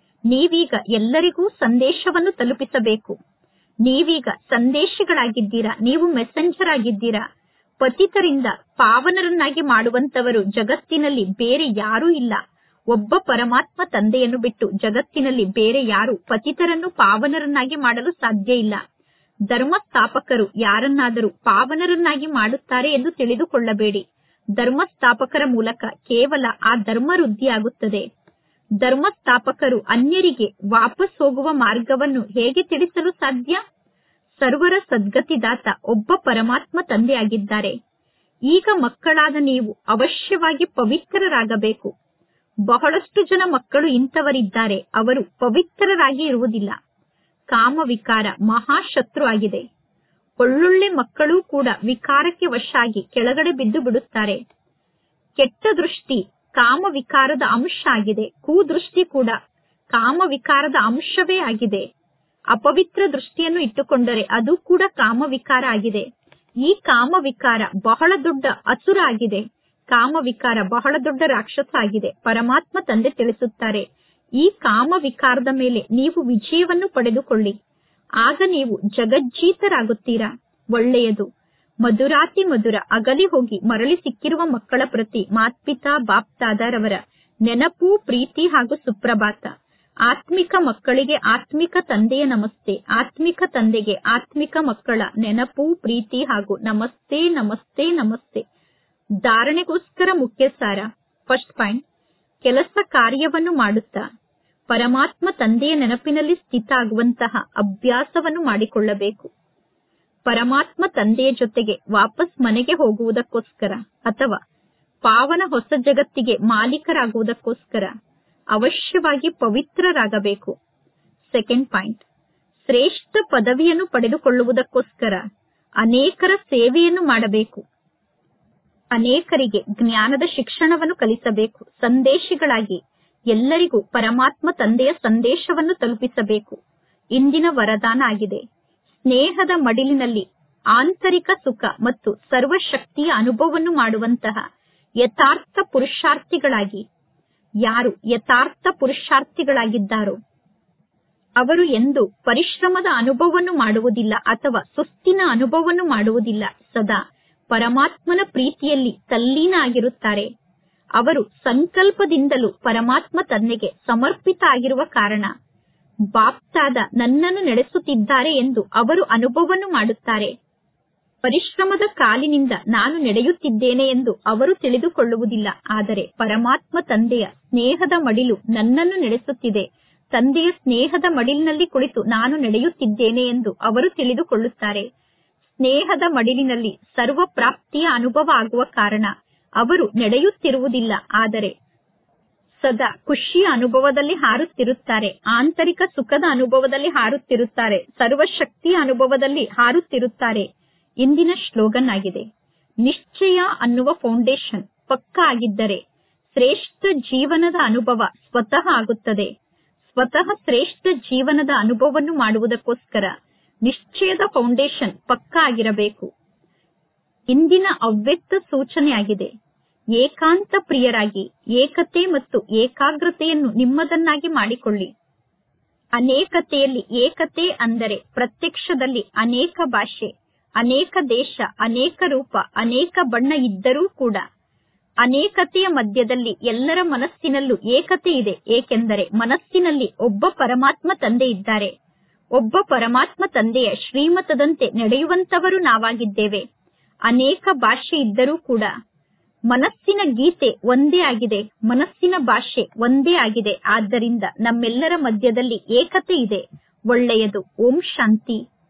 ನೀವೀಗ ಎಲ್ಲರಿಗೂ ಸಂದೇಶವನ್ನು ತಲುಪಿಸಬೇಕು ನೀವೀಗ ಸಂದೇಶಗಳಾಗಿದ್ದೀರಾ ನೀವು ಮೆಸೆಂಜರ್ ಆಗಿದ್ದೀರಾ ಪತಿತರಿಂದ ಪಾವನರನ್ನಾಗಿ ಮಾಡುವಂತವರು ಜಗತ್ತಿನಲ್ಲಿ ಬೇರೆ ಯಾರೂ ಇಲ್ಲ ಒಬ್ಬ ಪರಮಾತ್ಮ ತಂದೆಯನ್ನು ಬಿಟ್ಟು ಜಗತ್ತಿನಲ್ಲಿ ಬೇರೆ ಯಾರು ಪತಿತರನ್ನು ಪಾವನರನ್ನಾಗಿ ಮಾಡಲು ಸಾಧ್ಯ ಇಲ್ಲ ಧರ್ಮ ಸ್ಥಾಪಕರು ಯಾರನ್ನಾದರೂ ಪಾವನರನ್ನಾಗಿ ಮಾಡುತ್ತಾರೆ ಎಂದು ತಿಳಿದುಕೊಳ್ಳಬೇಡಿ ಧರ್ಮ ಸ್ಥಾಪಕರ ಮೂಲಕ ಕೇವಲ ಆ ಧರ್ಮ ವೃದ್ಧಿಯಾಗುತ್ತದೆ ಧರ್ಮ ಸ್ಥಾಪಕರು ಅನ್ಯರಿಗೆ ವಾಪಸ್ ಹೋಗುವ ಮಾರ್ಗವನ್ನು ಹೇಗೆ ತಿಳಿಸಲು ಸಾಧ್ಯ ಸರ್ವರ ಸದ್ಗತಿದಾತ ಒಬ್ಬ ಪರಮಾತ್ಮ ತಂದೆಯಾಗಿದ್ದಾರೆ ಈಗ ಮಕ್ಕಳಾದ ನೀವು ಅವಶ್ಯವಾಗಿ ಪವಿತ್ರರಾಗಬೇಕು ಬಹಳಷ್ಟು ಜನ ಮಕ್ಕಳು ಇಂಥವರಿದ್ದಾರೆ ಅವರು ಪವಿತ್ರರಾಗಿ ಇರುವುದಿಲ್ಲ ಕಾಮ ವಿಕಾರ ಮಹಾಶತ್ರು ಆಗಿದೆ ಒಳ್ಳೊಳ್ಳೆ ಮಕ್ಕಳು ಕೂಡ ವಿಕಾರಕ್ಕೆ ವಶಾಗಿ ಕೆಳಗಡೆ ಬಿದ್ದು ಬಿಡುತ್ತಾರೆ ಕೆಟ್ಟ ದೃಷ್ಟಿ ಕಾಮ ವಿಕಾರದ ಅಂಶ ಆಗಿದೆ ಕುದೃಷ್ಟಿ ಕೂಡ ಕಾಮ ವಿಕಾರದ ಅಂಶವೇ ಆಗಿದೆ ಅಪವಿತ್ರ ದೃಷ್ಟಿಯನ್ನು ಇಟ್ಟುಕೊಂಡರೆ ಅದು ಕೂಡ ಕಾಮ ವಿಕಾರ ಆಗಿದೆ ಈ ಕಾಮ ವಿಕಾರ ಬಹಳ ದೊಡ್ಡ ಅಸುರ ಆಗಿದೆ ಕಾಮ ವಿಕಾರ ಬಹಳ ದೊಡ್ಡ ರಾಕ್ಷಸ ಆಗಿದೆ ಪರಮಾತ್ಮ ತಂದೆ ತಿಳಿಸುತ್ತಾರೆ ಈ ಕಾಮ ವಿಕಾರದ ಮೇಲೆ ನೀವು ವಿಜಯವನ್ನು ಪಡೆದುಕೊಳ್ಳಿ ಆಗ ನೀವು ಜಗಜ್ಜೀತರಾಗುತ್ತೀರಾ ಒಳ್ಳೆಯದು ಮಧುರಾತಿ ಮಧುರ ಅಗಲಿ ಹೋಗಿ ಮರಳಿ ಸಿಕ್ಕಿರುವ ಮಕ್ಕಳ ಪ್ರತಿ ಮಾತ್ಪಿತಾ ಬಾಪ್ತಾದರವರ ನೆನಪು ಪ್ರೀತಿ ಹಾಗೂ ಸುಪ್ರಭಾತ ಆತ್ಮಿಕ ಮಕ್ಕಳಿಗೆ ಆತ್ಮಿಕ ತಂದೆಯ ನಮಸ್ತೆ ಆತ್ಮಿಕ ತಂದೆಗೆ ಆತ್ಮಿಕ ಮಕ್ಕಳ ನೆನಪು ಪ್ರೀತಿ ಹಾಗೂ ನಮಸ್ತೆ ನಮಸ್ತೆ ನಮಸ್ತೆ ಧಾರಣೆಗೋಸ್ಕರ ಮುಖ್ಯ ಸಾರ ಫಸ್ಟ್ ಪಾಯಿಂಟ್ ಕೆಲಸ ಕಾರ್ಯವನ್ನು ಮಾಡುತ್ತಾ ಪರಮಾತ್ಮ ತಂದೆಯ ನೆನಪಿನಲ್ಲಿ ಸ್ಥಿತ ಆಗುವಂತಹ ಅಭ್ಯಾಸವನ್ನು ಮಾಡಿಕೊಳ್ಳಬೇಕು ಪರಮಾತ್ಮ ತಂದೆಯ ಜೊತೆಗೆ ವಾಪಸ್ ಮನೆಗೆ ಹೋಗುವುದಕ್ಕೋಸ್ಕರ ಅಥವಾ ಪಾವನ ಹೊಸ ಜಗತ್ತಿಗೆ ಮಾಲೀಕರಾಗುವುದಕ್ಕೋಸ್ಕರ ಅವಶ್ಯವಾಗಿ ಪವಿತ್ರರಾಗಬೇಕು ಸೆಕೆಂಡ್ ಪಾಯಿಂಟ್ ಶ್ರೇಷ್ಠ ಪದವಿಯನ್ನು ಪಡೆದುಕೊಳ್ಳುವುದಕ್ಕೋಸ್ಕರ ಅನೇಕರ ಸೇವೆಯನ್ನು ಮಾಡಬೇಕು ಅನೇಕರಿಗೆ ಜ್ಞಾನದ ಶಿಕ್ಷಣವನ್ನು ಕಲಿಸಬೇಕು ಸಂದೇಶಿಗಳಾಗಿ ಎಲ್ಲರಿಗೂ ಪರಮಾತ್ಮ ತಂದೆಯ ಸಂದೇಶವನ್ನು ತಲುಪಿಸಬೇಕು ಇಂದಿನ ವರದಾನ ಆಗಿದೆ ಸ್ನೇಹದ ಮಡಿಲಿನಲ್ಲಿ ಆಂತರಿಕ ಸುಖ ಮತ್ತು ಸರ್ವಶಕ್ತಿಯ ಅನುಭವವನ್ನು ಮಾಡುವಂತಹ ಯಥಾರ್ಥ ಪುರುಷಾರ್ಥಿಗಳಾಗಿ ಯಾರು ಯಥಾರ್ಥ ಪುರುಷಾರ್ಥಿಗಳಾಗಿದ್ದಾರೋ ಅವರು ಎಂದು ಪರಿಶ್ರಮದ ಅನುಭವವನ್ನು ಮಾಡುವುದಿಲ್ಲ ಅಥವಾ ಸುಸ್ತಿನ ಅನುಭವವನ್ನು ಮಾಡುವುದಿಲ್ಲ ಸದಾ ಪರಮಾತ್ಮನ ಪ್ರೀತಿಯಲ್ಲಿ ತಲ್ಲೀನ ಆಗಿರುತ್ತಾರೆ ಅವರು ಸಂಕಲ್ಪದಿಂದಲೂ ಪರಮಾತ್ಮ ತಂದೆಗೆ ಸಮರ್ಪಿತ ಆಗಿರುವ ಕಾರಣ ಬಾಪ್ತಾದ ನನ್ನನ್ನು ನಡೆಸುತ್ತಿದ್ದಾರೆ ಎಂದು ಅವರು ಅನುಭವವನ್ನು ಮಾಡುತ್ತಾರೆ ಪರಿಶ್ರಮದ ಕಾಲಿನಿಂದ ನಾನು ನಡೆಯುತ್ತಿದ್ದೇನೆ ಎಂದು ಅವರು ತಿಳಿದುಕೊಳ್ಳುವುದಿಲ್ಲ ಆದರೆ ಪರಮಾತ್ಮ ತಂದೆಯ ಸ್ನೇಹದ ಮಡಿಲು ನನ್ನನ್ನು ನಡೆಸುತ್ತಿದೆ ತಂದೆಯ ಸ್ನೇಹದ ಮಡಿಲಿನಲ್ಲಿ ಕುಳಿತು ನಾನು ನಡೆಯುತ್ತಿದ್ದೇನೆ ಎಂದು ಅವರು ತಿಳಿದುಕೊಳ್ಳುತ್ತಾರೆ ಸ್ನೇಹದ ಮಡಿಲಿನಲ್ಲಿ ಸರ್ವ ಪ್ರಾಪ್ತಿಯ ಅನುಭವ ಆಗುವ ಕಾರಣ ಅವರು ನಡೆಯುತ್ತಿರುವುದಿಲ್ಲ ಆದರೆ ಸದಾ ಖುಷಿಯ ಅನುಭವದಲ್ಲಿ ಹಾರುತ್ತಿರುತ್ತಾರೆ ಆಂತರಿಕ ಸುಖದ ಅನುಭವದಲ್ಲಿ ಹಾರುತ್ತಿರುತ್ತಾರೆ ಸರ್ವಶಕ್ತಿಯ ಅನುಭವದಲ್ಲಿ ಹಾರುತ್ತಿರುತ್ತಾರೆ ಇಂದಿನ ಶ್ಲೋಗನ್ ಆಗಿದೆ ನಿಶ್ಚಯ ಅನ್ನುವ ಫೌಂಡೇಶನ್ ಪಕ್ಕ ಆಗಿದ್ದರೆ ಶ್ರೇಷ್ಠ ಜೀವನದ ಅನುಭವ ಸ್ವತಃ ಆಗುತ್ತದೆ ಸ್ವತಃ ಶ್ರೇಷ್ಠ ಜೀವನದ ಅನುಭವವನ್ನು ಮಾಡುವುದಕ್ಕೋಸ್ಕರ ನಿಶ್ಚಯದ ಫೌಂಡೇಶನ್ ಪಕ್ಕ ಆಗಿರಬೇಕು ಇಂದಿನ ಅವ್ಯಕ್ತ ಸೂಚನೆಯಾಗಿದೆ ಏಕಾಂತ ಪ್ರಿಯರಾಗಿ ಏಕತೆ ಮತ್ತು ಏಕಾಗ್ರತೆಯನ್ನು ನಿಮ್ಮದನ್ನಾಗಿ ಮಾಡಿಕೊಳ್ಳಿ ಅನೇಕತೆಯಲ್ಲಿ ಏಕತೆ ಅಂದರೆ ಪ್ರತ್ಯಕ್ಷದಲ್ಲಿ ಅನೇಕ ಭಾಷೆ ಅನೇಕ ದೇಶ ಅನೇಕ ರೂಪ ಅನೇಕ ಬಣ್ಣ ಇದ್ದರೂ ಕೂಡ ಅನೇಕತೆಯ ಮಧ್ಯದಲ್ಲಿ ಎಲ್ಲರ ಮನಸ್ಸಿನಲ್ಲೂ ಏಕತೆ ಇದೆ ಏಕೆಂದರೆ ಮನಸ್ಸಿನಲ್ಲಿ ಒಬ್ಬ ಪರಮಾತ್ಮ ತಂದೆ ಇದ್ದಾರೆ ಒಬ್ಬ ಪರಮಾತ್ಮ ತಂದೆಯ ಶ್ರೀಮತದಂತೆ ನಡೆಯುವಂತವರು ನಾವಾಗಿದ್ದೇವೆ ಅನೇಕ ಭಾಷೆ ಇದ್ದರೂ ಕೂಡ ಮನಸ್ಸಿನ ಗೀತೆ ಒಂದೇ ಆಗಿದೆ ಮನಸ್ಸಿನ ಭಾಷೆ ಒಂದೇ ಆಗಿದೆ ಆದ್ದರಿಂದ ನಮ್ಮೆಲ್ಲರ ಮಧ್ಯದಲ್ಲಿ ಏಕತೆ ಇದೆ ಒಳ್ಳೆಯದು ಓಂ ಶಾಂತಿ